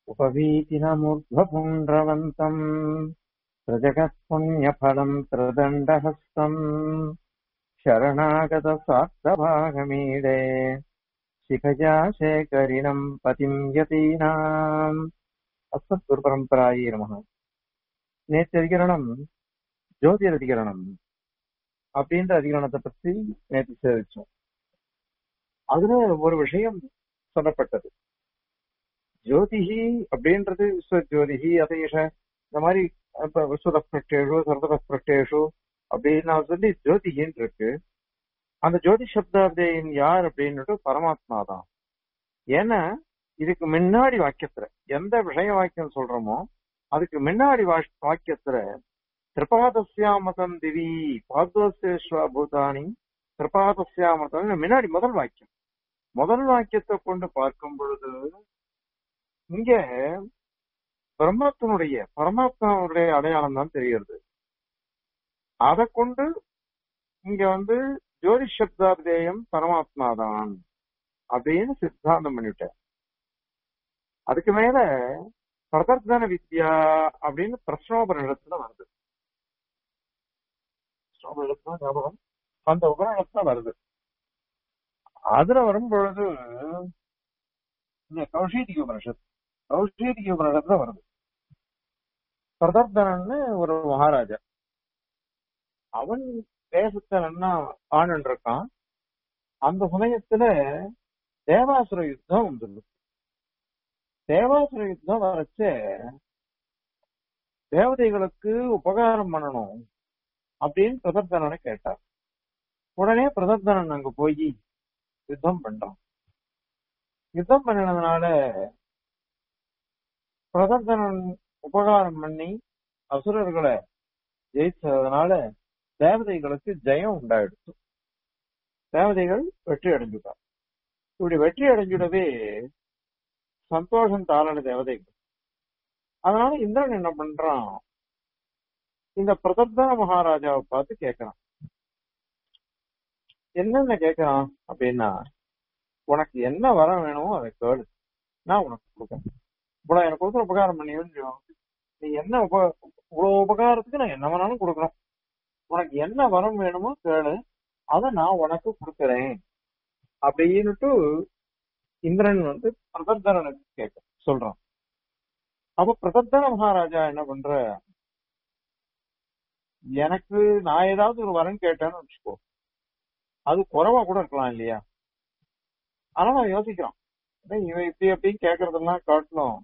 उपवीतिनमूर्ध्वपुण्ड्रवन्तम् प्रजगत्पुण्यफलम् त्रिदण्डहस्तम् शरणागतस्वार्थभागमीडे शिखजा शेखरिणम् பதிம் யதீனாம் அஸ்மத் குருபரம்பராயே நமக நேற்று அதிகரணம் ஜோதிர் அதிகரணம் அப்படின்ற அதிகரணத்தை பத்தி நேற்று சேவிச்சோம் அதுல ஒரு விஷயம் சொல்லப்பட்டது ஜோதிஹி அப்படின்றது விஸ்வ ஜோதிஹி அதேஷ இந்த மாதிரி இப்ப விஸ்வத பிரட்டேஷு சர்வத பிரட்டேஷு அப்படின்னு நான் சொல்லி ஜோதிகின்னு இருக்கு அந்த ஜோதி சப்தாப்தேயன் யார் அப்படின்னுட்டு பரமாத்மா தான் ஏன்னா இதுக்கு முன்னாடி வாக்கியத்துல எந்த விஷய வாக்கியம் சொல்றோமோ அதுக்கு முன்னாடி வா- வாக்கியத்துல திரிபாதஸ்யாமதம் திவி பாத்வசேஸ்வா பூதானி திரிபாதஸ்யாமதம் முன்னாடி முதல் வாக்கியம் முதல் வாக்கியத்தை கொண்டு பார்க்கும் பொழுது இங்க பிரம்மத்தினுடைய பரமாத்மாவுடைய அடையாளம் தான் தெரிகிறது அதை கொண்டு இங்க வந்து ஜோதி சப்தாபதேயம் பரமாத்மா தான் அப்படின்னு சித்தாந்தம் பண்ணிவிட்டேன் அதுக்கு மேல பிரதர்தன வித்யா அப்படின்னு பிரஸ்னோபனிடத்துல வருது பிரஸ்னோபனிடத்துல ஞாபகம் அந்த உபநிடத்துல வருது அதுல வரும் பொழுது இந்த கௌஷீதிக உபனிஷத் கௌஷீதிக உபனிடத்துல வருது பிரதர்தனன்னு ஒரு மகாராஜா அவன் தேசத்தை நல்லா ஆண்டு இருக்கான் அந்த சமயத்துல தேவாசுர யுத்தம் வந்துருது தேவாசுர யுத்தம் வரைச்ச தேவதைகளுக்கு உபகாரம் பண்ணணும் அப்படின்னு பிரதர்தனனை கேட்டார் உடனே பிரதர்தனன் அங்க போய் யுத்தம் பண்றான் யுத்தம் பண்ணினதுனால பிரதர்தனன் உபகாரம் பண்ணி அசுரர்களை ஜெயிச்சதுனால தேவதைகளுக்கு ஜெயம் உண்டாயிடுச்சு தேவதைகள் வெற்றி அடைஞ்சுட்டார் இப்படி வெற்றி அடைஞ்சுடவே சந்தோஷம் தாளன தேவதைகள் அதனால இந்திரன் என்ன பண்றான் இந்த பிரதர்தன மகாராஜாவை பார்த்து கேட்கறான் என்னென்ன கேட்கறான் அப்படின்னா உனக்கு என்ன வரம் வேணுமோ அதை கேளு நான் உனக்கு கொடுக்கறேன் இவ்வளவு எனக்கு ஒருத்தர் உபகாரம் பண்ணி நீ என்ன உப இவ்வளவு உபகாரத்துக்கு நான் என்ன வேணாலும் கொடுக்கணும் உனக்கு என்ன வரம் வேணுமோ கேளு அதை நான் உனக்கு கொடுக்கறேன் அப்படின்னுட்டு இந்திரன் வந்து பிரதர்தனனுக்கு கேட்க சொல்றான் அப்ப பிரதர்தன மகாராஜா என்ன பண்ற எனக்கு நான் ஏதாவது ஒரு வரம் கேட்டேன்னு வச்சுக்கோ அது குறைவா கூட இருக்கலாம் இல்லையா ஆனா நான் யோசிக்கிறான் டேய், இவன் இப்படி அப்படின்னு கேக்குறதெல்லாம் காட்டணும்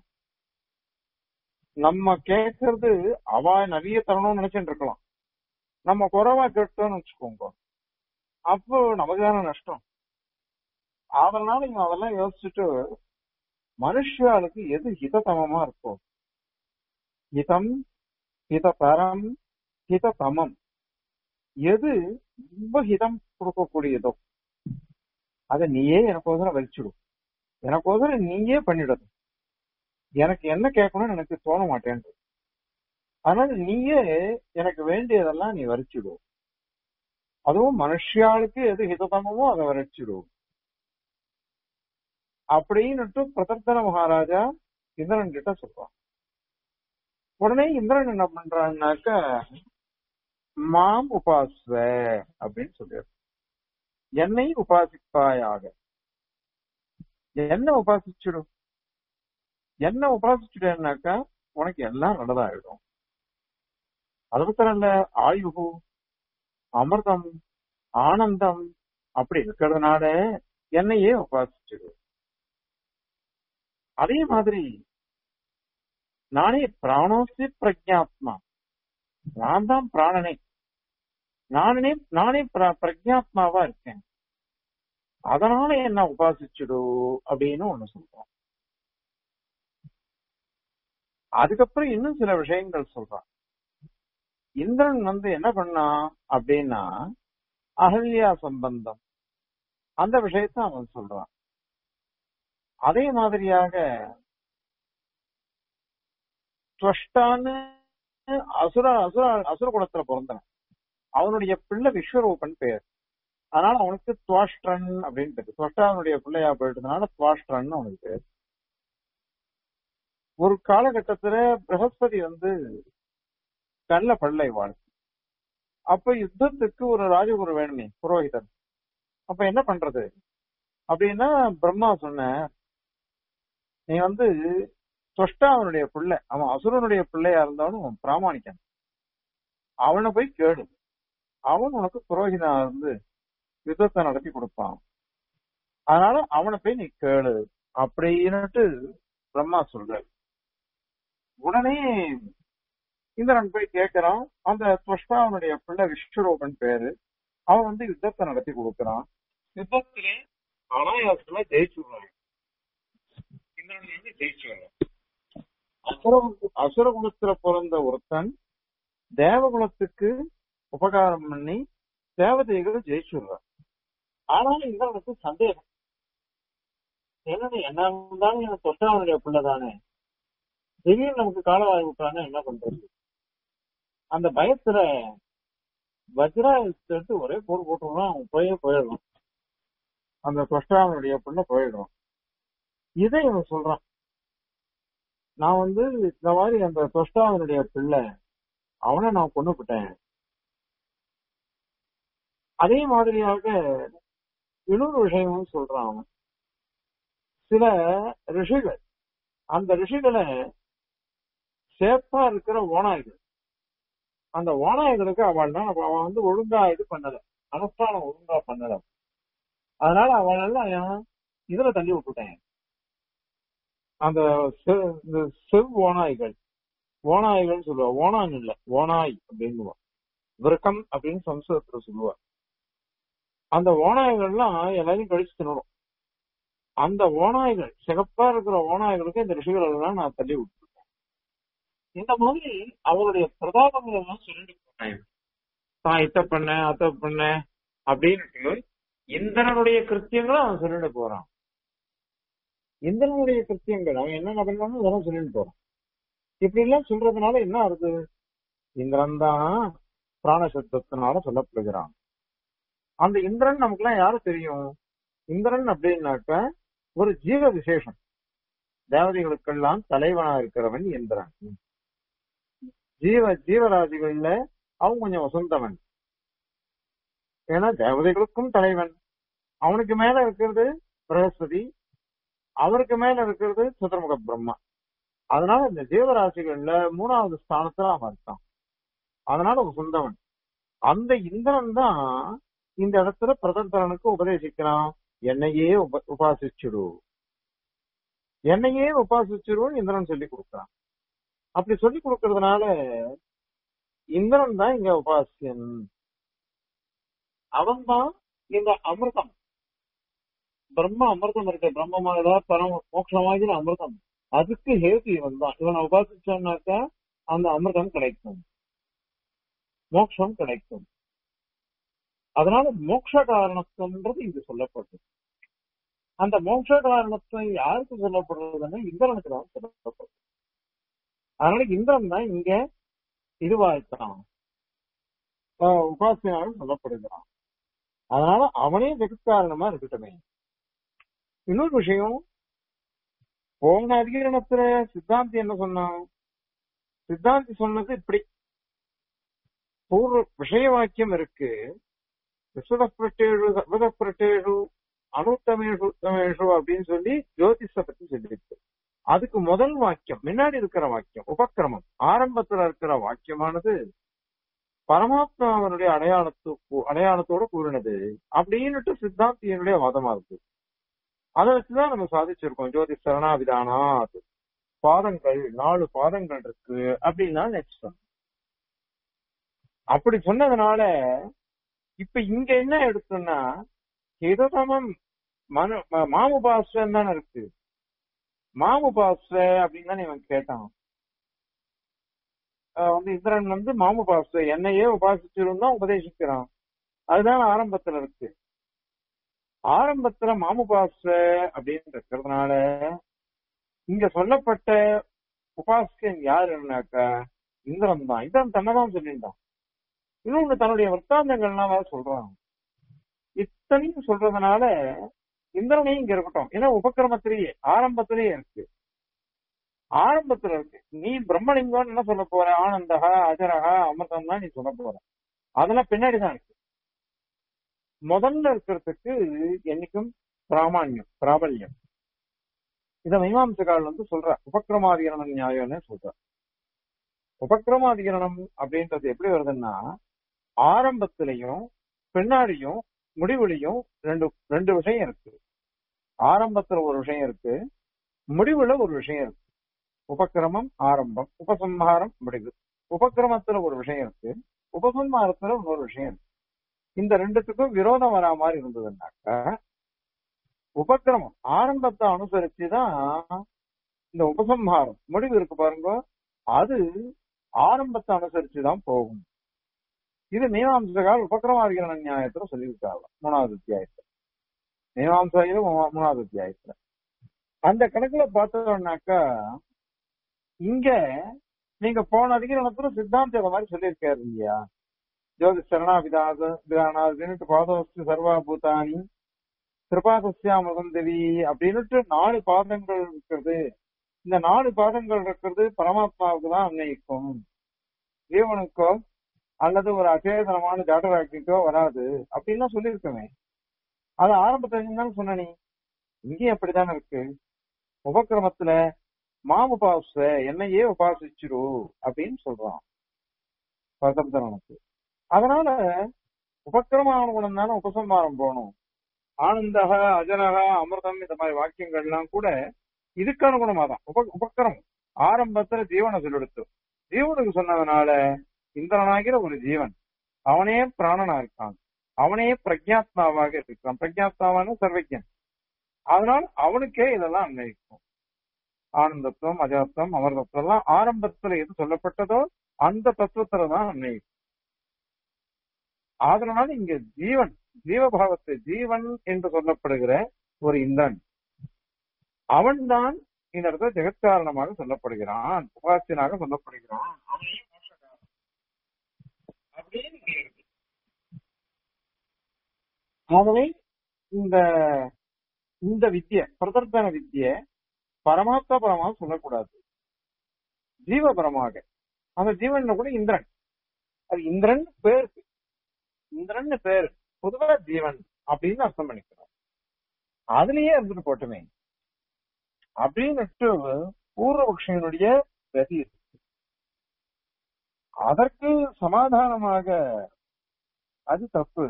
நம்ம கேட்கறது அவ நிறைய தரணும்னு நினைச்சுட்டு இருக்கலாம் நம்ம குறைவா கேட்டோம்னு வச்சுக்கோங்க அப்போ நமக்கு தானே நஷ்டம் அதனால இவன் அதெல்லாம் யோசிச்சுட்டு மனுஷாளுக்கு எது ஹிததமமா இருக்கும் ஹிதம் ஹிததரம் ஹிததமம் எது ரொம்ப ஹிதம் கொடுக்கக்கூடியதோ அதை நீயே எனக்கோசரம் வலிச்சுடும் எனக்கோசரம் நீயே பண்ணிடது எனக்கு என்ன கேட்கணும்னு எனக்கு தோண மாட்டேன் அதனால நீயே எனக்கு வேண்டியதெல்லாம் நீ வரிச்சிடு அதுவும் மனுஷியாளுக்கு எது ஹிததமமோ அதை வரைச்சிடும் அப்படின்னுட்டு பிரதர்த்தன மகாராஜா இந்திரன் கிட்ட சொல்றான் உடனே இந்திரன் என்ன பண்றான்னாக்க மாம் உபாஸ்வ அப்படின்னு சொல்லிடு என்னை உபாசிப்பாயாக என்ன உபாசிச்சிடும் என்ன உபாசிச்சுட்டேன்னாக்கா உனக்கு எல்லாம் நல்லதாயிடும் அது மாத்திரம் இல்ல ஆயுகு அமிர்தம் ஆனந்தம் அப்படி இருக்கிறதுனால என்னையே உபாசிச்சிடும் அதே மாதிரி நானே பிராணோசி பிரஜாத்மா நான் தான் பிராணனே நானே நானே பிர- பிரஜாத்மாவா இருக்கேன் அதனால என்ன உபாசிச்சுடு அப்படின்னு ஒண்ணு சொல்றான் அதுக்கப்புறம் இன்னும் சில விஷயங்கள் சொல்றான் இந்திரன் வந்து என்ன பண்ணான் அப்படின்னா அகல்யா சம்பந்தம் அந்த விஷயத்த அவன் சொல்றான் அதே மாதிரியாக துவஷ்டான்னு அசுர அசுர அசுர குலத்துல பிறந்தவன் அவனுடைய பிள்ளை விஸ்வரூபன் பெயர் அதனால அவனுக்கு துவாஷ்டன் அப்படின்னு பேரு துவஷ்டாவனுடைய பிள்ளையா போயிட்டதுனால துவாஷ்டன் அவனுக்கு பேர் ஒரு காலகட்டத்துல பிரகஸ்பதி வந்து கல்ல பல்லை வாழ் அப்ப யுத்தத்துக்கு ஒரு ராஜகுரு வேணுமே புரோகிதர் அப்ப என்ன பண்றது அப்படின்னா பிரம்மா சொன்ன நீ வந்து தொஷ்டாவனுடைய பிள்ளை அவன் அசுரனுடைய பிள்ளையா இருந்தாலும் பிராமணிக்கன் அவனை போய் கேடு அவன் உனக்கு புரோகிதா இருந்து யுத்தத்தை நடத்தி கொடுப்பான் அதனால அவனை போய் நீ கேளு அப்படின்னுட்டு பிரம்மா சொல்ற உடனே இந்திரன் போய் கேட்கிறான் அந்த துவஷ்டாவனுடைய பிள்ளை விஸ்வரூபன் பேரு அவன் வந்து யுத்தத்தை நடத்தி கொடுக்கறான் யுத்தத்திலே அனாயாசமா ஜெயிச்சுடுறான் இந்திரன் வந்து ஜெயிச்சுடுறான் அசுர அசுரகுலத்துல பிறந்த ஒருத்தன் தேவகுலத்துக்கு உபகாரம் பண்ணி தேவதைகளை ஜெயிச்சுடுறான் ஆனாலும் இந்திரனுக்கு சந்தேகம் என்னன்னு என்ன இருந்தாலும் எனக்கு தொட்டாவனுடைய பிள்ளை தானே திடீர்னு நமக்கு காலவாய் விட்டானா என்ன பண்றது அந்த பயத்துல வஜ்ராயுதத்தை எடுத்து ஒரே போர் போட்டுருவான் அவன் போயே போயிடுவான் அந்த தொஷ்டாவனுடைய பிள்ளை போயிடும் இதை இவன் சொல்றான் நான் வந்து இந்த மாதிரி அந்த தொஷ்டாவனுடைய பிள்ளை அவனை நான் கொண்டுபிட்டேன் அதே மாதிரியாக இன்னொரு விஷயமும் சொல்றான் அவன் சில ரிஷிகள் அந்த ரிஷிகளை சேஃபா இருக்கிற ஓனாய்கள் அந்த ஓனாய்களுக்கு அவள் தான் அவன் வந்து ஒழுங்கா இது பண்ணல அனுஷ்டானம் ஒழுங்கா பண்ணல அதனால அவள் எல்லாம் இதுல தள்ளி விட்டுட்டேன் அந்த செ- இந்த செவ் ஓனாய்கள் ஓனாய்கள் சொல்லுவா ஓனான் இல்ல ஓனாய் அப்படின்னு விருக்கம் அப்படின்னு சம்ஸ்கிருதத்துல சொல்லுவா அந்த ஓநாய்கள்லாம் எல்லாரையும் கழிச்சு தின்னுடும் அந்த ஓநாய்கள் சிகப்பா இருக்கிற ஓநாய்களுக்கு இந்த ரிஷிகள் எல்லாம் நான் தள்ளி விட்டுருக்கேன் இந்த மாதிரி அவருடைய பிரதாபங்கள் எல்லாம் சொல்லிட்டு போனேன் தான் இத்த பண்ண அத்த பண்ண அப்படின்னு இந்திரனுடைய கிருத்தியங்களை அவன் சொல்லிட்டு போறான் இந்திரனுடைய கிருத்தியங்கள் அவன் என்னென்ன பண்ணாலும் அதெல்லாம் சொல்லிட்டு போறான் இப்படி எல்லாம் சொல்றதுனால என்ன ஆகுது இந்திரன் தான் பிராணசப்தத்தினால சொல்லப்படுகிறான் அந்த இந்திரன் நமக்குலாம் யாரு தெரியும் இந்திரன் அப்படின்னாக்க ஒரு ஜீவ விசேஷம் தேவதைகளுக்கெல்லாம் தலைவனா இருக்கிறவன் இந்திரன் ஜீவ ஜீவராசிகள்ல அவன் கொஞ்சம் வசந்தவன் ஏன்னா தேவதைகளுக்கும் தலைவன் அவனுக்கு மேல இருக்கிறது பிரகஸ்பதி அவருக்கு மேல இருக்கிறது சதுர்முக பிரம்மா அதனால இந்த ஜீவராசிகள்ல மூணாவது ஸ்தானத்துல அவன் இருக்கான் அதனால வசந்தவன் அந்த இந்திரன் தான் இந்த இடத்துல பிரதந்தரனுக்கு உபதேசிக்கிறான் என்னையே உப உபாசிச்சுடு என்னையே உபாசிச்சுடுன்னு இந்திரன் சொல்லி கொடுக்குறான் அப்படி சொல்லி கொடுக்கறதுனால இந்திரன் தான் இங்க உபாசியன் அவன் தான் இந்த அமிர்தம் பிரம்ம அமிர்தம் இருக்கு பிரம்மமானதா பரம மோட்சமாகிற அமிர்தம் அதுக்கு ஹேது இவன் தான் இவனை உபாசிச்சோம்னாக்கா அந்த அமிர்தம் கிடைக்கும் மோட்சம் கிடைக்கும் அதனால மோட்ச காரணத்துவம்ன்றது இங்கு சொல்லப்படுது அந்த மோட்ச காரணத்துவம் யாருக்கு சொல்லப்படுறதுன்னா இந்திரனுக்கு தான் சொல்லப்படுது அதனால இந்திரன் தான் இங்க இதுவாய்த்தான் உபாசனாலும் சொல்லப்படுகிறான் அதனால அவனே வெகுக்காரணமா இருக்கட்டுமே இன்னொரு விஷயம் போன அதிகரணத்துல சித்தாந்தி என்ன சொன்னான் சித்தாந்தி சொன்னது இப்படி பூர்வ விஷய வாக்கியம் இருக்கு விஸ்வதப்பிரட்டேழு சர்வதப்பிரட்டேழு அனுத்தமேஷு உத்தமேஷு அப்படின்னு சொல்லி ஜோதிஷ பத்தி சொல்லியிருக்கு அதுக்கு முதல் வாக்கியம் முன்னாடி இருக்கிற வாக்கியம் உபக்கிரமம் ஆரம்பத்துல இருக்கிற வாக்கியமானது பரமாத்மாவனுடைய அடையாளத்து அடையாளத்தோட கூறினது அப்படின்னுட்டு சித்தாந்தியனுடைய வாதமா இருக்கு அதை வச்சுதான் நம்ம சாதிச்சிருக்கோம் ஜோதி சரணாவிதானாத் பாதங்கள் நாலு பாதங்கள் இருக்கு அப்படின்னா நெக்ஸ்ட் அப்படி சொன்னதுனால இப்ப இங்க என்ன எடுத்தோம்னா ஹிததமம் மனு மாமுபாஸ்வன் தானே இருக்கு மாமுபாஸ்வ அப்படின்னு தானே இவன் கேட்டான் வந்து இந்திரன் வந்து மாமுபாஸ்வ என்னையே உபாசிச்சிருந்தா உபதேசிக்கிறான் அதுதான் ஆரம்பத்துல இருக்கு ஆரம்பத்துல மாமுபாஸ்வ அப்படின்னு இருக்கிறதுனால இங்க சொல்லப்பட்ட உபாசியன் யாருன்னாக்கா இந்திரன் தான் இந்திரன் தன்னதான் சொல்லியிருந்தான் இன்னொன்னு தன்னுடைய வர்த்தாந்தங்கள்லாம் வேற சொல்றான் இத்தனையும் சொல்றதுனால இந்திரனையும் இங்க இருக்கட்டும் ஏன்னா உபக்கிரமத்திலேயே ஆரம்பத்திலேயே இருக்கு ஆரம்பத்துல இருக்கு நீ பிரம்மலிங்கம் என்ன சொல்ல போற ஆனந்தகா அஜரகா அமிர்தம் தான் நீ சொல்ல போற அதெல்லாம் பின்னாடிதான் இருக்கு முதல்ல இருக்கிறதுக்கு என்னைக்கும் பிராமான்யம் பிராபல்யம் இத மீமாம்சகால் வந்து சொல்ற உபக்கிரமாதிகரணம் நியாயம்னு சொல்ற உபக்கிரமாதிகரணம் அப்படின்றது எப்படி வருதுன்னா ஆரம்பத்திலையும் பின்னாடியும் முடிவுலையும் ரெண்டு ரெண்டு விஷயம் இருக்கு ஆரம்பத்துல ஒரு விஷயம் இருக்கு முடிவுல ஒரு விஷயம் இருக்கு உபக்கிரமம் ஆரம்பம் உபசம்ஹாரம் முடிவு உபக்கிரமத்துல ஒரு விஷயம் இருக்கு உபசம்ஹாரத்துல இன்னொரு விஷயம் இருக்கு இந்த ரெண்டுத்துக்கும் விரோதம் வரா மாதிரி இருந்ததுன்னாக்கா உபக்கிரமம் ஆரம்பத்தை அனுசரிச்சு தான் இந்த உபசம்ஹாரம் முடிவு இருக்கு பாருங்க அது ஆரம்பத்தை அனுசரிச்சு தான் போகும் இது மீமாம்சகால் உபக்கிரமாதிகரண நியாயத்துல சொல்லியிருக்காங்க மூணாவது அத்தியாயத்துல மீமாம்சையில மூணாவது அத்தியாயத்துல அந்த கணக்குல பார்த்தோம்னாக்கா இங்க நீங்க போன அதிகரணத்துல சித்தாந்த மாதிரி சொல்லியிருக்காரு இல்லையா ஜோதி சரணா விதாத விதானாதுன்னுட்டு பாதவஸ்து சர்வா பூதானி கிருபாசஸ்யாமிருதம் தேவி அப்படின்னுட்டு நாலு பாதங்கள் இருக்கிறது இந்த நாலு பாதங்கள் இருக்கிறது பரமாத்மாவுக்கு தான் அன்வயிக்கும் ஜீவனுக்கோ அல்லது ஒரு அச்சேதனமான ஜாட்டராக்கிக்கோ வராது அப்படின்லாம் சொல்லியிருக்கமே அது ஆரம்பத்துல தானே சொன்ன நீ இங்கேயும் அப்படித்தானே இருக்கு உபக்கிரமத்துல மாம் உபாச என்னையே உபாசிச்சிரு அப்படின்னு சொல்றான் பரதபதனனுக்கு அதனால உபக்கிரமானுகுணம் தானே உபசம்மாரம் போகணும் ஆனந்தக அஜனக அமிர்தம் இந்த மாதிரி வாக்கியங்கள்லாம் கூட இதுக்கு அனுகுணமா தான் உப உபக்கிரமம் ஆரம்பத்துல ஜீவனை சொல்லெடுத்து ஜீவனுக்கு சொன்னதுனால இந்திரனாகிற ஒரு ஜீவன் அவனே பிராணனா இருக்கான் அவனே பிரஜாத்மாவாக இருக்கான் பிரஜாத்மாவான சர்வஜன் அதனால் அவனுக்கே இதெல்லாம் அன்வயிக்கும் ஆனந்தத்துவம் அஜாத்தம் அமர்தத்துவம் எல்லாம் ஆரம்பத்துல எது சொல்லப்பட்டதோ அந்த தத்துவத்துல தான் அன்வயிக்கும் அதனால இங்க ஜீவன் ஜீவபாவத்தை ஜீவன் என்று சொல்லப்படுகிற ஒரு இந்திரன் அவன்தான் இந்த இடத்துல ஜெகத்காரணமாக சொல்லப்படுகிறான் உபாசியனாக சொல்லப்படுகிறான் அவனையும் மோட்சகாரன். அப்படின்னு இங்க இருக்கு. ஆகவே இந்த இந்த வித்திய பிரதர்த்தன வித்திய பரமாத்மா பரமாக சொல்லக்கூடாது ஜீவபரமாக அந்த ஜீவன் கூட இந்திரன் அது இந்திரன் பேர் இந்திரன் பேர் பொதுவா ஜீவன் அப்படின்னு அர்த்தம் பண்ணிக்கிறோம் அதுலயே இருந்துட்டு போட்டுமே அப்படின்னுட்டு பூர்வபக்ஷனுடைய கதி இருக்கு அதற்கு சமாதானமாக அது தப்பு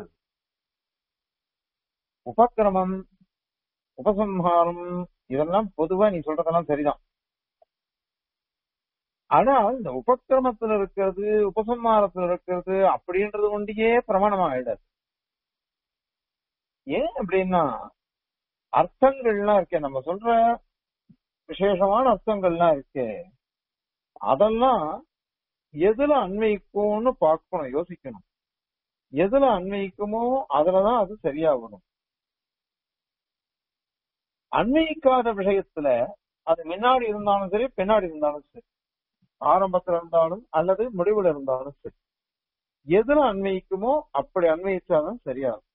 உபக்கிரமம் உபசம்ஹாரம் இதெல்லாம் பொதுவா நீ சொல்றதெல்லாம் சரிதான் ஆனால் இந்த உபக்கிரமத்துல இருக்கிறது உபசம்ஹாரத்துல இருக்கிறது அப்படின்றது ஒண்டியே பிரமாணமா ஆயிடாது ஏன் அப்படின்னா அர்த்தங்கள்லாம் இருக்கே நம்ம சொல்ற விசேஷமான அர்த்தங்கள்லாம் இருக்கே அதெல்லாம் எதுல அன்வயிக்கும்னு பார்க்கணும் யோசிக்கணும் எதுல அன்வயிக்குமோ அதுலதான் அது சரியா வரும் அன்வயிக்காத விஷயத்துல அது முன்னாடி இருந்தாலும் சரி பின்னாடி இருந்தாலும் சரி ஆரம்பத்துல இருந்தாலும் அல்லது முடிவுல இருந்தாலும் சரி எதுல அன்வயிக்குமோ அப்படி அன்வயிச்சாதான் சரியா இருக்கும்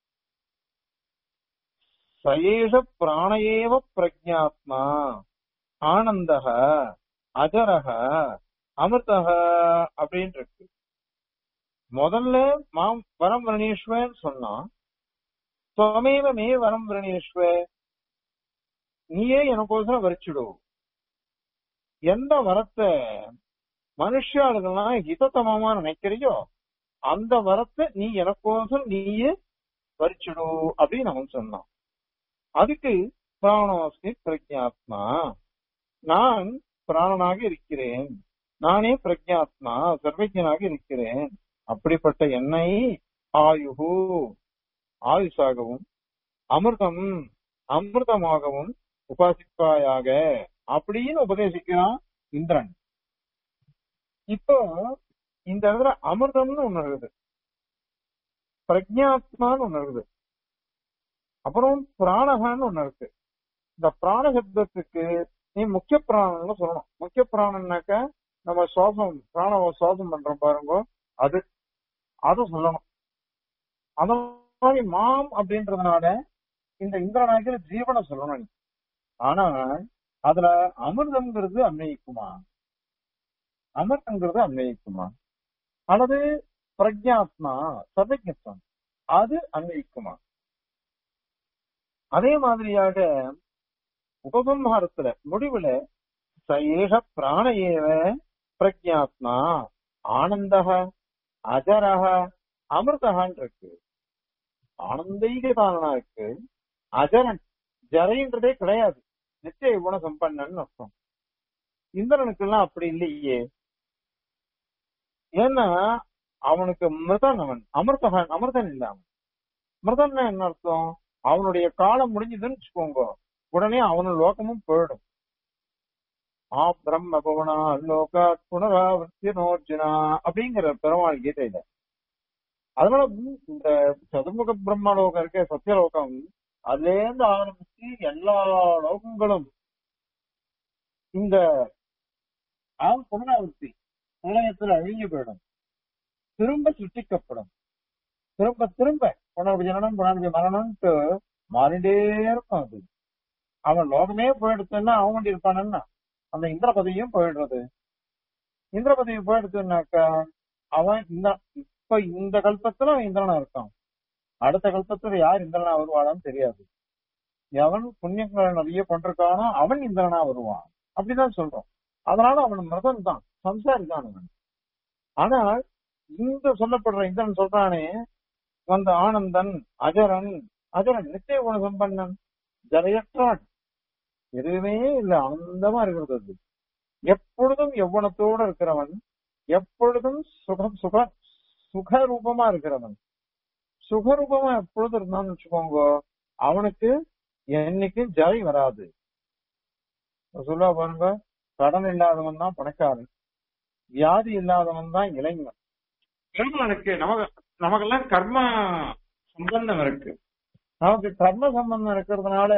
சயேஷ பிராணயேவ பிரஜாத்மா ஆனந்தக அஜரக அமிர்தக அப்படின்னு இருக்கு முதல்ல மாம் வரம் விரணீஸ்வன் சொன்னா துவமேவ மே வரம் விரணீஸ்வ நீயே எனக்கோசரம் வரிச்சிடு எந்த வரத்தை மனுஷாளுகள்லாம் ஹிதத்தமமா நினைக்கிறியோ அந்த வரத்தை நீ எனக்கோசரம் நீயே வரிச்சிடு அப்படின்னு அவன் சொன்னான் அதுக்கு பிராணோஸ்மி பிரஜாத்மா நான் பிராணனாக இருக்கிறேன் நானே பிரஜாத்மா சர்வஜனாக இருக்கிறேன் அப்படிப்பட்ட என்னை ஆயுகு ஆயுஷாகவும் அமிர்தம் அமிர்தமாகவும் உபாசிப்பாயாக அப்படின்னு உபதேசிக்கிறான் இந்திரன் இப்போ இந்த இடத்துல அமிர்தம்னு ஒண்ணு இருக்குது பிரஜாத்மான்னு ஒண்ணு இருக்குது அப்புறம் பிராணகான்னு ஒண்ணு இருக்கு இந்த பிராண சப்தத்துக்கு நீ முக்கிய பிராணம்னு சொல்லணும் முக்கிய பிராணம்னாக்க நம்ம சுவாசம் பிராண சுவாசம் பண்றோம் பாருங்க அது அது சொல்லணும் அந்த மாதிரி மாம் அப்படின்றதுனால இந்த இந்திரநாயகர் ஜீவனை சொல்லணும் நீ. ஆனா அதுல அமிர்தம்ங்கிறது அன்வயிக்குமா அமிர்தங்கிறது அன்வயிக்குமா அல்லது பிரஜாத்மா சதஜத்வம் அது அன்வயிக்குமா அதே மாதிரியாக உபசம்ஹாரத்துல முடிவுல சயேஷ பிராண ஏவ பிரஜாத்மா ஆனந்தக அஜரக அமிர்தகான் இருக்கு ஆனந்தைகதானா இருக்கு அஜரன் ஜரைன்றதே கிடையாது நிச்சய குண சம்பன்னன் அர்த்தம் இந்திரனுக்கு எல்லாம் அப்படி இல்லையே ஏன்னா அவனுக்கு மிருதன் அவன் அமிர்தகன் அமிர்தன் இல்ல அவன் மிருதன்னா என்ன அர்த்தம் அவனுடைய காலம் முடிஞ்சதுன்னு வச்சுக்கோங்க உடனே அவனோட லோகமும் போயிடும் ஆ பிரம்ம புவனா லோகா புனராவர்த்தியனோர்ஜுனா அப்படிங்கிற பெருமாள் கீதையில அதனால இந்த சதுர்முக பிரம்ம லோகம் இருக்க சத்தியலோகம் அதுல இருந்து ஆரம்பிச்சு எல்லா லோகங்களும் இந்த ஆம் புனராவர்த்தி பிரளயத்துல அழிஞ்சு போயிடும் திரும்ப சிருஷ்டிக்கப்படும் திரும்ப திரும்ப புனர்வு ஜனனம் புனர்வு மரணம்ட்டு மாறிண்டே இருக்கும் அது அவன் லோகமே போயிடுச்சுன்னா அவன் வண்டி இருப்பானன்னா அந்த இந்திர பதவியும் போயிடுறது இந்திர பதவி போயிடுச்சுன்னாக்கா அவன் இந்த இப்ப இந்த கல்பத்துல அவன் இந்திரனா இருக்கான் அடுத்த கல்பத்துல யார் இந்திரனா வருவானான்னு தெரியாது எவன் புண்ணியங்களை நிறைய கொண்டிருக்கானோ அவன் இந்திரனா வருவான் அப்படிதான் சொல்றோம் அதனால அவன் மிருதன் தான் சம்சாரி தான் அவன் ஆனால் இந்த சொல்லப்படுற இந்திரன் சொல்றானே வந்த ஆனந்தன் அஜரன் அஜரன் நிச்சய குண சம்பன்னன் ஜரையற்றான் எதுவுமே இல்ல ஆனந்தமா இருக்கிறது அது எப்பொழுதும் எவ்வளத்தோட இருக்கிறவன் எப்பொழுதும் சுகம் சுக சுகரூபமா இருக்கிறவன் சுகரூபமா எப்பொழுதும் இருந்தான்னு வச்சுக்கோங்க அவனுக்கு என்னைக்கு ஜரை வராது சொல்ல பாருங்க கடன் இல்லாதவன் தான் பணக்காரன் வியாதி இல்லாதவன் தான் இளைஞன் பெருமானுக்கு நமக்கு நமக்கெல்லாம் கர்ம சம்பந்தம் இருக்கு நமக்கு கர்ம சம்பந்தம் இருக்கிறதுனால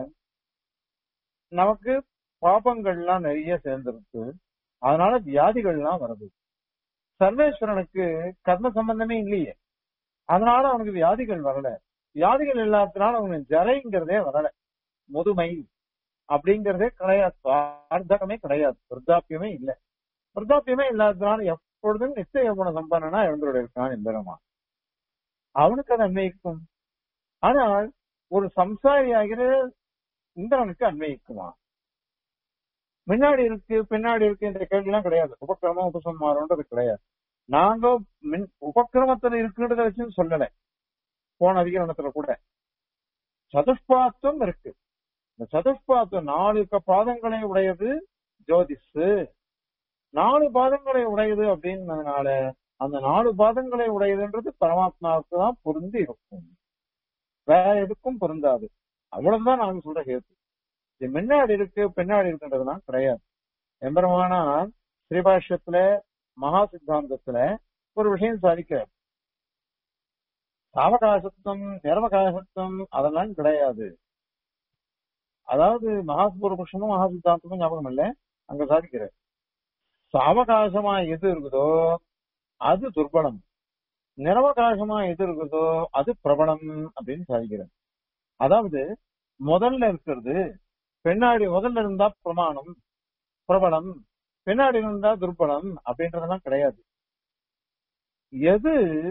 நமக்கு பாபங்கள்லாம் நிறைய சேர்ந்துருக்கு அதனால வியாதிகள்லாம் வருது சர்வேஸ்வரனுக்கு கர்ம சம்பந்தமே இல்லையே அதனால அவனுக்கு வியாதிகள் வரல வியாதிகள் இல்லாததுனால அவனுக்கு ஜரைங்கிறதே வரல முதுமை அப்படிங்கறதே கிடையாது வார்த்தகமே கிடையாது விருத்தாப்பியமே இல்லை விருத்தாப்பியமே இல்லாததுனால எப்பொழுதும் நிச்சய குண சம்பந்தனா எழுந்தோட இருக்கான் எந்திரமா அவனுக்கு அது அன்வயிக்கும் ஆனால் ஒரு சம்சாரி ஆகிற இந்திரனுக்கு அன்வயிக்குமா முன்னாடி இருக்கு பின்னாடி இருக்கு இந்த கேள்வி எல்லாம் கிடையாது உபக்கிரமம் உபசம்மாரம்ன்றது கிடையாது நாங்க மின் உபக்கிரமத்துல இருக்குன்றத வச்சு சொல்லல போன அதிகரணத்துல கூட சதுஷ்பாத்துவம் இருக்கு இந்த சதுஷ்பாத்துவம் நாலு பாதங்களை உடையது ஜோதிஷு நாலு பாதங்களை உடையது அப்படின்னதுனால அந்த நாலு பாதங்களை உடையதுன்றது பரமாத்மாவுக்கு தான் பொருந்தி இருக்கும் வேற எதுக்கும் பொருந்தாது அவ்வளவுதான் நாங்க சொல்ற கேத்து இது முன்னாடி இருக்கு பின்னாடி இருக்குன்றதுலாம் கிடையாது எம்பெருமானா ஸ்ரீபாஷ்யத்துல மகா சித்தாந்தத்துல ஒரு விஷயம் சாதிக்கிறார் சாவகாசத்துவம் நிரவகாசத்துவம் அதெல்லாம் கிடையாது அதாவது மகாபூர்வபக்ஷமும் மகா சித்தாந்தமும் ஞாபகம் இல்லை அங்க சாதிக்கிறார் சாவகாசமா எது இருக்குதோ அது துர்பலம் நிரவகாசமா எது இருக்குதோ அது பிரபலம் அப்படின்னு சாதிக்கிறார் அதாவது முதல்ல இருக்கிறது பின்னாடி முதல்ல இருந்தா பிரமாணம் பிரபலம் பின்னாடி இருந்தா துர்பலம் அப்படின்றதெல்லாம் கிடையாது எது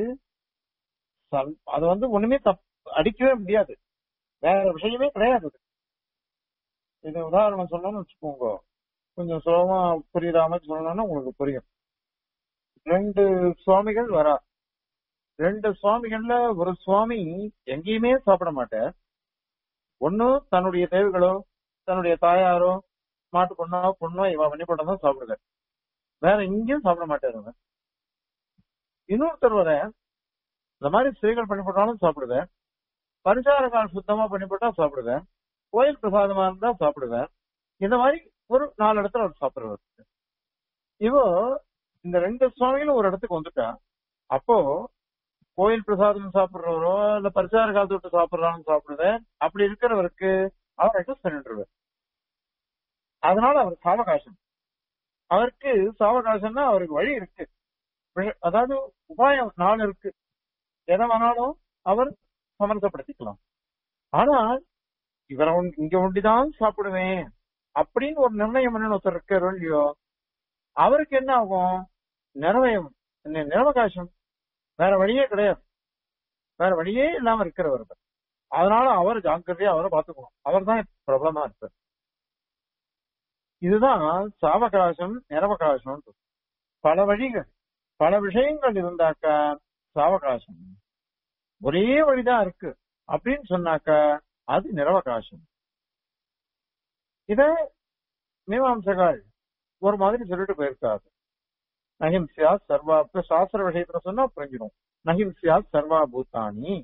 அது வந்து ஒண்ணுமே தப் அடிக்கவே முடியாது வேற விஷயமே கிடையாது இது உதாரணம் சொல்லணும்னு வச்சுக்கோங்க கொஞ்சம் சுலபமா புரியுற மாதிரி சொல்லணும்னா உங்களுக்கு புரியும் ரெண்டு சுவாமிகள் வரா ரெண்டு சுவாமிகள்ல ஒரு சுவாமி எங்கேயுமே சாப்பிட மாட்டார் ஒண்ணு தன்னுடைய தேவைகளோ தன்னுடைய தாயாரோ மாட்டு பொண்ணோ பொண்ணோ இவ பண்ணி தான் சாப்பிடுவார் வேற எங்கேயும் சாப்பிட மாட்டாரு அவர் இன்னொருத்தர் வர இந்த மாதிரி ஸ்திரீகள் பண்ணி போட்டாலும் சாப்பிடுவேன் பரிசாரகால் சுத்தமா பண்ணி போட்டா சாப்பிடுவேன் கோயில் பிரசாதமா இருந்தா சாப்பிடுவேன் இந்த மாதிரி ஒரு நாலு இடத்துல அவர் சாப்பிடுவார் இவோ இந்த ரெண்டு சுவாமிகளும் ஒரு இடத்துக்கு வந்துட்டா அப்போ கோயில் பிரசாதம் சாப்பிடுறவரோ இல்ல பரிசார காலத்து விட்டு சாப்பிடுறான்னு சாப்பிடுவேன் அப்படி இருக்கிறவருக்கு அவர் அட்ஜஸ்ட் பண்ணிட்டுருவார் அதனால அவர் சாவகாசம் அவருக்கு சாவகாசம்னா அவருக்கு வழி இருக்கு அதாவது உபாயம் நாள் இருக்கு எதை வேணாலும் அவர் சமரசப்படுத்திக்கலாம் ஆனால் இவரை இங்க ஒண்டிதான் சாப்பிடுவேன் அப்படின்னு ஒரு நிர்ணயம் பண்ணணும் ஒருத்தர் இருக்காரு இல்லையோ அவருக்கு என்ன ஆகும் நிறவயம் நி- நிரவகாசம் வேற வழியே கிடையாது வேற வழியே இல்லாம இருக்கிறவர் அவர். அதனால அவர் ஜாக்கிரதையா அவரை பார்த்துக்கணும் அவர் தான் பிரபலமா இருப்பார் இதுதான் சாவகாசம் நிரவகாசம் பல வழிகள் பல விஷயங்கள் இருந்தாக்கா சாவகாசம் ஒரே வழிதான் இருக்கு அப்படின்னு சொன்னாக்கா அது நிரவகாசம் இத மீமாம்சகால் ஒரு மாதிரி சொல்லிட்டு போயிருக்காரு நகிம்சியா சர்வா இப்ப சாஸ்திர விஷயத்துல சொன்னா புரிஞ்சிடும் நகிம்சியா சர்வா பூத்தானி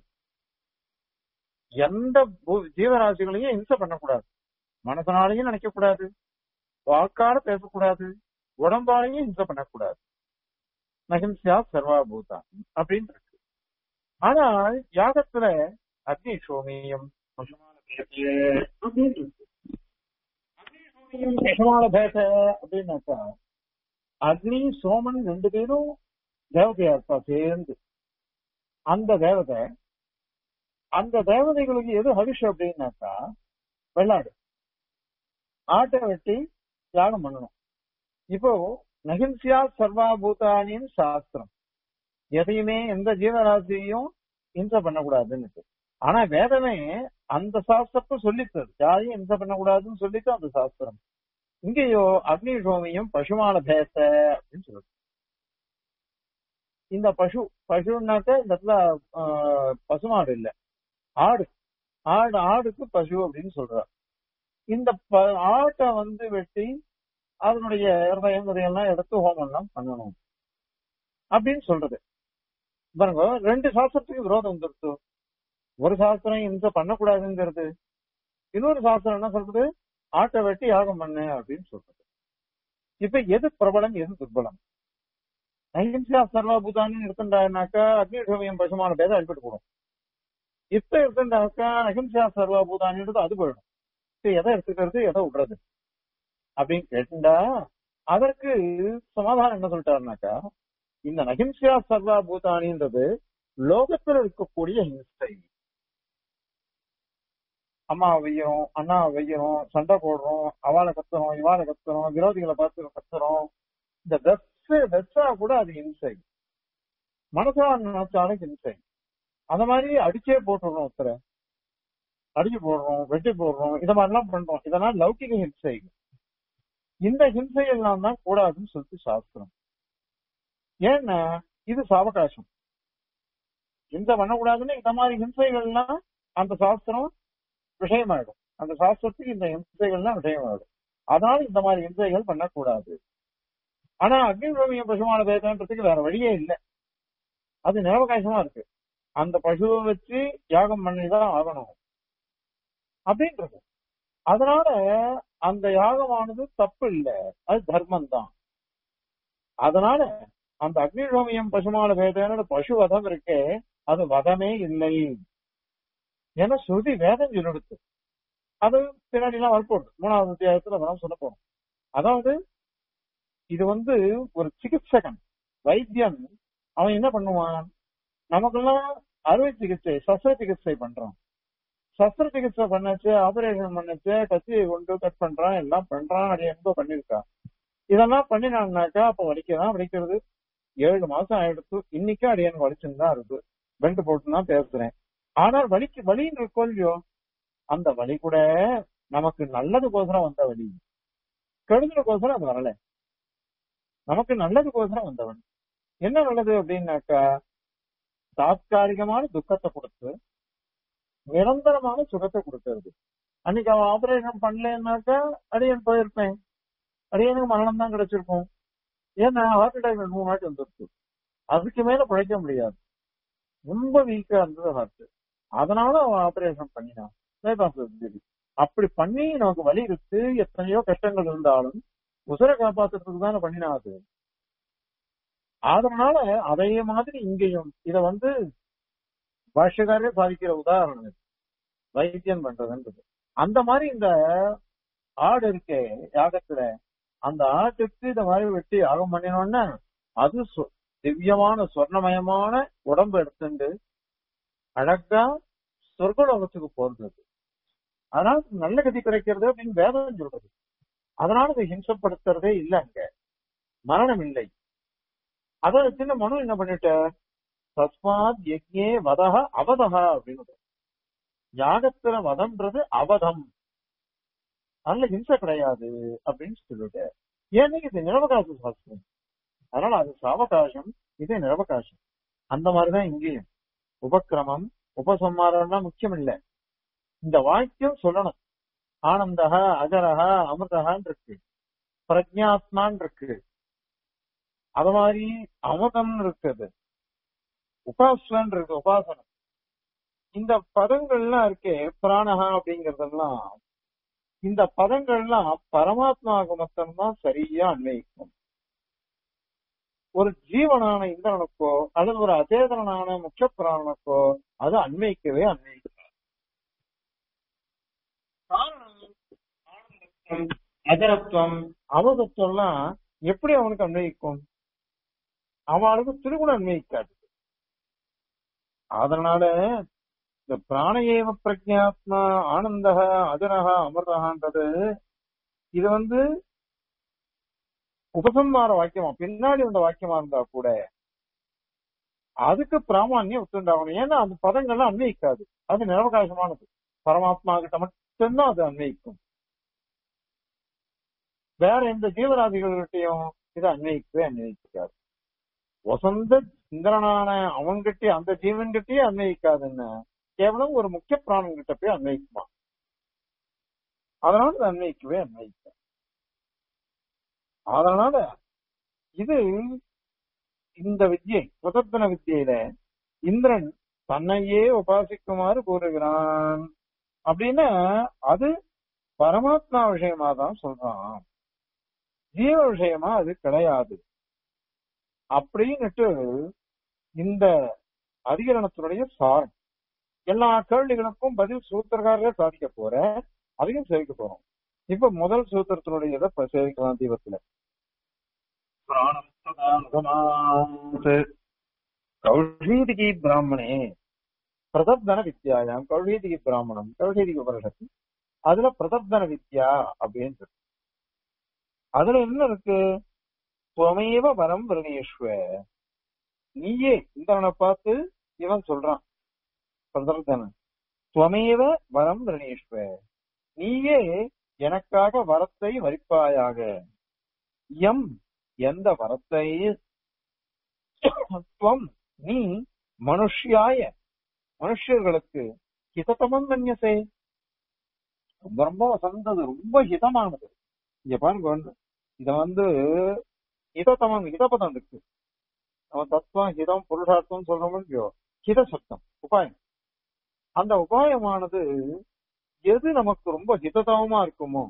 எந்த பூ- ஜீவராசிகளையும் இம்சை பண்ணக்கூடாது மனசனாலையும் நினைக்க கூடாது வாக்கால பேசக்கூடாது உடம்பாலையும் இம்சை பண்ணக்கூடாது நகிம்சியா சர்வா பூத்தானி அப்படின்னு இருக்கு ஆனால் யாகத்துல அக்னி சோமியம் பசுமான பேச அப்படின்னு இருக்கு அக்னி சோமியம் பசுமான பேச அப்படின்னாக்கா அக்னி சோமன் ரெண்டு பேரும் தேவதையா இருப்பா சேர்ந்து அந்த தேவதை அந்த தேவதைகளுக்கு எது ஹவிஷ் அப்படின்னாக்கா வெள்ளாடு ஆட்டை வெட்டி தியாகம் பண்ணணும் இப்போ நகிம்சியா சர்வாபூதானின் சாஸ்திரம் எதையுமே எந்த ஜீவராசியையும் இம்சை பண்ணக்கூடாதுன்னு ஆனா வேதமே அந்த சாஸ்திரத்தை சொல்லித்தது யாரையும் இம்சை பண்ணக்கூடாதுன்னு சொல்லிட்டு அந்த சாஸ்திரம் இங்கேயோ அக்னி சோமியம் பசுமான பேச அப்படின்னு சொல்லுது இந்த பசு பசுனாக்க இந்த இடத்துல ஆஹ், பசுமாடு இல்ல ஆடு ஆடு ஆடுக்கு பசு அப்படின்னு சொல்றா இந்த ப- ஆட்டை வந்து வெட்டி அதனுடைய ஹிருதயம் இதையெல்லாம் எடுத்து ஹோமம் எல்லாம் பண்ணணும் அப்படின்னு சொல்றது பாருங்க ரெண்டு சாஸ்திரத்துக்கு விரோதம் வந்துருச்சு ஒரு சாஸ்திரம் இம்சை பண்ணக்கூடாதுங்கிறது இன்னொரு சாஸ்திரம் என்ன சொல்றது ஆட்டை வெட்டி யாகம் பண்ணு அப்படின்னு சொல்றது இப்ப எது பிரபலம் எது துர்பலம் அஹிம்சா சர்வபூதான்னு எடுத்துட்டாருனாக்கா அக்னிஷோமியம் பசுமான பேத அடிபட்டு போடும் இப்ப எடுத்துட்டாக்கா அஹிம்சா சர்வபூதானின்றது அது போயிடும் இப்ப எதை எடுத்துக்கிறது எதை விடுறது அப்படின்னு கேட்டுண்டா அதற்கு சமாதானம் என்ன சொல்லிட்டாருனாக்கா இந்த நகிம்சா சர்வா பூதானின்றது லோகத்துல இருக்கக்கூடிய ஹிம்சை அம்மா வையறோம் அண்ணா வையறோம் சண்டை போடுறோம் அவளை கத்துறோம் இவாளை கத்துறோம் விரோதிகளை பார்த்து கத்துறோம் இந்த வெஸ் வெஸ்ஸா கூட அது ஹிம்சை மனசா நினைச்சாலும் ஹிம்சை அந்த மாதிரி அடிச்சே போட்டுடுறோம் ஒருத்தரை அடிச்சு போடுறோம் வெட்டி போடுறோம் இத மாதிரிலாம் பண்றோம் இதெல்லாம் லௌகிக ஹிம்சை இந்த ஹிம்சை எல்லாம் தான் கூடாதுன்னு சொல்லிட்டு சாஸ்திரம் ஏன்னா இது சாவகாசம் ஹிம்சை பண்ணக்கூடாதுன்னு இந்த மாதிரி ஹிம்சைகள்லாம் அந்த சாஸ்திரம் விஷயமாயிடும் அந்த சாஸ்திரத்துக்கு இந்த ஹிம்சைகள்லாம் விஷயமாயிடும் அதனால இந்த மாதிரி ஹிம்சைகள் பண்ணக்கூடாது ஆனா அக்னிரோமிய பசுமான பேதன்றதுக்கு வேற வழியே இல்லை அது நிரவகாசமா இருக்கு அந்த பசுவை வச்சு யாகம் பண்ணிதான் ஆகணும் அப்படின்றது அதனால அந்த யாகமானது தப்பு இல்லை அது தர்மம் தான் அதனால அந்த அக்னிரோமியம் பசுமான பேதன பசு வதம் இருக்கே அது வதமே இல்லை ஏன்னா ஸ்ருதி வேதம் சொல்லிடுத்து அது பின்னாடி எல்லாம் வரப்போகுது மூணாவது அத்தியாயத்துல அதெல்லாம் சொல்ல போறோம் அதாவது இது வந்து ஒரு சிகிச்சகன் வைத்தியன் அவன் என்ன பண்ணுவான் நமக்கெல்லாம் அறுவை சிகிச்சை சஸ்திர சிகிச்சை பண்றான் சஸ்திர சிகிச்சை பண்ணச்சு ஆபரேஷன் பண்ணச்சு கத்தியை கொண்டு கட் பண்றான் எல்லாம் பண்றான் அது எங்க பண்ணிருக்கான் இதெல்லாம் பண்ணினான்னாக்கா அப்ப வலிக்கதான் வலிக்கிறது ஏழு மாசம் ஆயிடுத்து இன்னைக்கும் அது எனக்கு வலிச்சுன்னு தான் இருக்கு பெல்ட் போட்டு தான் பேசுறேன் ஆனால் வலிக்கு வலின்னு இருக்கோ இல்லையோ அந்த வலி கூட நமக்கு நல்லதுக்கோசரம் வந்த வலி கெடுதலுக்கோசரம் அது வரல நமக்கு நல்லதுக்கோசரம் வந்த வலி என்ன நல்லது அப்படின்னாக்கா தாத்காலிகமான துக்கத்தை கொடுத்து நிரந்தரமான சுகத்தை கொடுக்கறது அன்னைக்கு அவன் ஆபரேஷன் பண்ணலன்னாக்கா அடியன் போயிருப்பேன் அடியனுக்கு மரணம் தான் கிடைச்சிருக்கும் ஏன்னா ஹார்ட் அட்டாக் ரெண்டு மூணு வாட்டி வந்துருச்சு அதுக்கு மேல பிழைக்க முடியாது ரொம்ப வீக்கா இருந்தது ஹார்ட் அதனால அவன் ஆபரேஷன் பண்ணினான் bypass surgery. அப்படி பண்ணி நமக்கு வலி இருக்கு எத்தனையோ கஷ்டங்கள் இருந்தாலும் உசுரை காப்பாத்துறதுக்கு தானே பண்ணினா அது அதனால அதே மாதிரி இங்கேயும் இத வந்து பாஷ்யக்காரே சாதிக்கிற உதாரணம் இது. வைத்தியம் பண்றதுன்றது அந்த மாதிரி இந்த ஆடு இருக்கே யாகத்துல அந்த ஆட்டுக்கு இந்த மாதிரி வெட்டி யாகம் பண்ணினோன்னா அது சொ- திவ்யமான சொர்ணமயமான உடம்பு எடுத்துண்டு அழகா சொர்க்கலோகத்துக்கு போறது அது. அதனால நல்ல கதி கிடைக்கிறது அப்படின்னு வேதம் சொல்றது அதனால இதை ஹிம்சப்படுத்துறதே இல்ல அங்க மரணம் இல்லை அதை சின்ன மனு என்ன பண்ணிட்ட தஸ்மாத் யஜ்ஞே வதக அவதக அப்படின்னு யாகத்துல வதம்ன்றது அவதம் அதுல ஹிம்சை கிடையாது அப்படின்னு சொல்லிட்டு ஏன்னா இது நிரவகாச சாஸ்திரம் அதனால அது சாவகாசம் இது நிரவகாசம் அந்த மாதிரிதான் இங்கேயும் உபக்கிரமம் உபசம்மாரம்லாம் முக்கியம் இல்ல இந்த வாக்கியம் சொல்லணும் ஆனந்தக அஜரக அமிர்தகான் இருக்கு பிரஜாத்மான் இருக்கு அது மாதிரி அமதம் இருக்குது உபாசன் இருக்கு உபாசனம் இந்த பதங்கள்லாம் இருக்கே பிராணஹா அப்படிங்கறதெல்லாம் இந்த பதங்கள்லாம் பரமாத்மாவுக்கு மட்டும்தான் சரியா அன்வயிக்கும் ஒரு ஜீவனான இந்திரனுக்கோ அல்லது ஒரு அச்சேதனான முக்கிய பிராணனுக்கோ அது அன்வைக்கவே அன்வைக்கும் காரணம் ஆனந்தத்துவம், அஜரத்துவம் அவதத்துவம்லாம் எப்படி அவனுக்கு அன்வயிக்கும் அவனுக்கு திருகுணம் அன்வயிக்காது அதனால இந்த பிராணயேவ பிரஜாத்மா ஆனந்தக அஜரக அமிர்தகான்றது இது வந்து உபசம்மார வாக்கியமா பின்னாடி வந்த வாக்கியமா இருந்தா கூட அதுக்கு பிராமான்யம் ஒத்துண்டாகணும் ஏன்னா அந்த பதங்கள்லாம் அன்வயிக்காது அது நிரவகாசமானது பரமாத்மா கிட்ட மட்டும்தான் அது அன்வயிக்கும் வேற எந்த ஜீவராதிகள்கிட்டையும் இது அன்வயிக்கவே அன்வயிக்காது வசந்த இந்திரனான அவன்கிட்ட அந்த ஜீவன்கிட்டயே அன்வயிக்காதுன்னு கேவலம் ஒரு முக்கிய பிராணம் கிட்ட போய் அன்வயிக்குமா அதனால இது அன்வயிக்கவே அன்வயிக்க அதனால இது இந்த வித்யை பிரதர்த்தன வித்தியில இந்திரன் தன்னையே உபாசிக்குமாறு கூறுகிறான் அப்படின்னா அது பரமாத்மா விஷயமா தான் சொல்றான் ஜீவ விஷயமா அது கிடையாது அப்படின்னுட்டு இந்த அதிகரணத்தினுடைய சாரம் எல்லா கேள்விகளுக்கும் பதில் சூத்திரக்காரரே சாதிக்க போற அதையும் சேவிக்க போறோம் இப்ப முதல் சூத்திரத்தினுடைய இதை இப்ப சேவிக்கலாம் தீபத்துல கௌஷீதிகி பிராமணே பிரதப்தன வித்யாயாம் கௌஷீதிகி பிராமணம் கௌஷீதிகி உபனிஷத்து அதுல பிரதப்தன வித்யா அப்படின்னு இருக்கு அதுல என்ன இருக்கு துவமேவ வரம் விரணேஸ்வ நீயே இந்திரனை பார்த்து இவன் சொல்றான் பிரதர்தனன் துவமேவ வரம் விரணேஸ்வ நீயே எனக்காக வரத்தை வரிப்பாயாக எம் எந்த வரத்தை துவம் நீ மனுஷ்யாய மனுஷர்களுக்கு ஹிதத்தமம் மன்யசே ரொம்ப ரொம்ப வசந்தது ரொம்ப ஹிதமானது இங்க பாருங்க வந்து இத வந்து ஹிதத்தமம் ஹிதபதம் இருக்கு நம்ம தத்துவம் ஹிதம் புருஷார்த்தம் சொல்றோம் இல்லையோ ஹித சப்தம் உபாயம் அந்த உபாயமானது எது நமக்கு ரொம்ப ஹிததமமா இருக்குமோ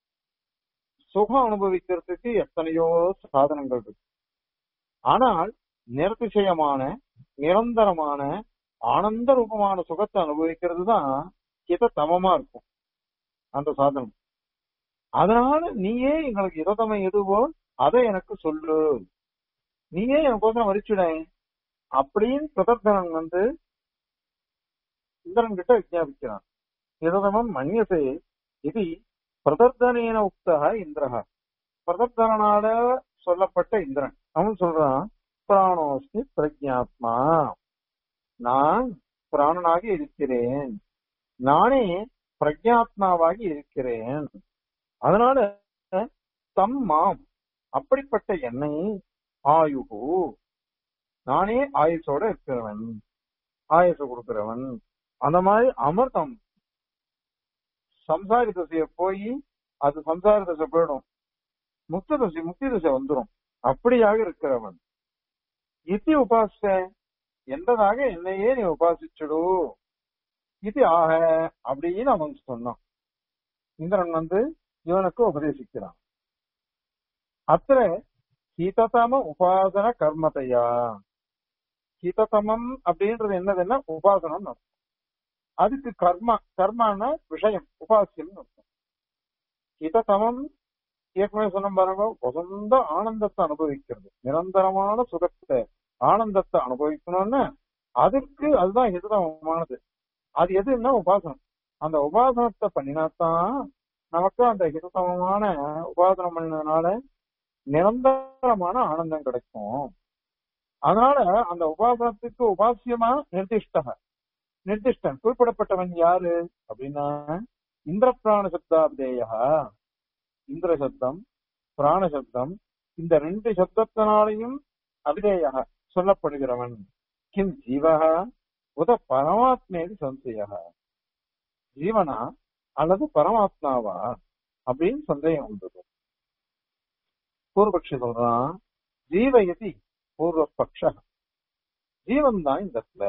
சுகம் அனுபவிக்கிறதுக்கு எத்தனையோ சாதனங்கள் இருக்கு ஆனால் நிரதிசயமான நிரந்தரமான ஆனந்த ரூபமான சுகத்தை அனுபவிக்கிறது தான் ஹிததமமா இருக்கும் அந்த சாதனம் அதனால நீயே எங்களுக்கு இததமை எதுவோ அதை எனக்கு சொல்லு நீயே எனக்கோசம் வரிச்சுட அப்படின்னு பிரதர்தனன் வந்து இந்திரன் கிட்ட விஜாபிக்கிறான் இததமம் மன்யசே இது பிரதர்தனேன உக்தக இந்திரஹ பிரதர்தனால சொல்லப்பட்ட இந்திரன் அவன் சொல்றான் பிராணோஸ்மி பிரஜாத்மா நான் பிராணனாக இருக்கிறேன் நானே பிரஜாத்மாவாகி இருக்கிறேன் அதனால தம் மாம் அப்படிப்பட்ட என்னை ஆயுகு நானே ஆயுசோட இருக்கிறவன் ஆயுச கொடுக்கிறவன் அந்த மாதிரி அமிர்தம் சம்சாரி தசைய போய் அது சம்சார தசை போயிடும் முக்த தசை முக்தி தசை வந்துடும் அப்படியாக இருக்கிறவன் இத்தி உபாச என்றதாக என்னையே நீ உபாசிச்சுடு இது ஆக அப்படின்னு அவன் சொன்னான் இந்திரன் வந்து இவனுக்கு உபதேசிக்கிறான் அத்த ஹீததம உபாசன கர்மத்தையா ஹீததமம் அப்படின்றது என்னதுன்னா உபாசனம் அர்த்தம் அதுக்கு கர்மா கர்மான விஷயம் உபாசியம் அர்த்தம் ஹிததமம் ஏற்கனவே சொன்ன பாருங்க வசந்த ஆனந்தத்தை அனுபவிக்கிறது நிரந்தரமான சுகத்தை ஆனந்தத்தை அனுபவிக்கணும்னு அதுக்கு அதுதான் ஹிததமமானது அது எதுன்னா உபாசனம் அந்த உபாசனத்தை பண்ணினாத்தான் நமக்கு அந்த ஹிதசமமான உபாசனம் பண்ணதுனால நிரந்தரமான ஆனந்தம் கிடைக்கும் அதனால அந்த உபாசனத்துக்கு உபாசியமா நிர்திஷ்ட நிர்திஷ்டன் குறிப்பிடப்பட்டவன் யாரு அப்படின்னா இந்திர பிராண சப்தாப்தேயா இந்திர சப்தம் பிராண சப்தம் இந்த ரெண்டு சப்தத்தினாலையும் அபிதேய சொல்லப்படுகிறவன் கிம் ஜீவக உத பரமாத்மேதி சந்தேக ஜீவனா அல்லது பரமாத்மாவா அப்படின்னு சந்தேகம் வந்தது பூர்வபக்ஷி சொல்றான் ஜீவயதி பூர்வபக்ஷ ஜீவன் தான் இந்த இடத்துல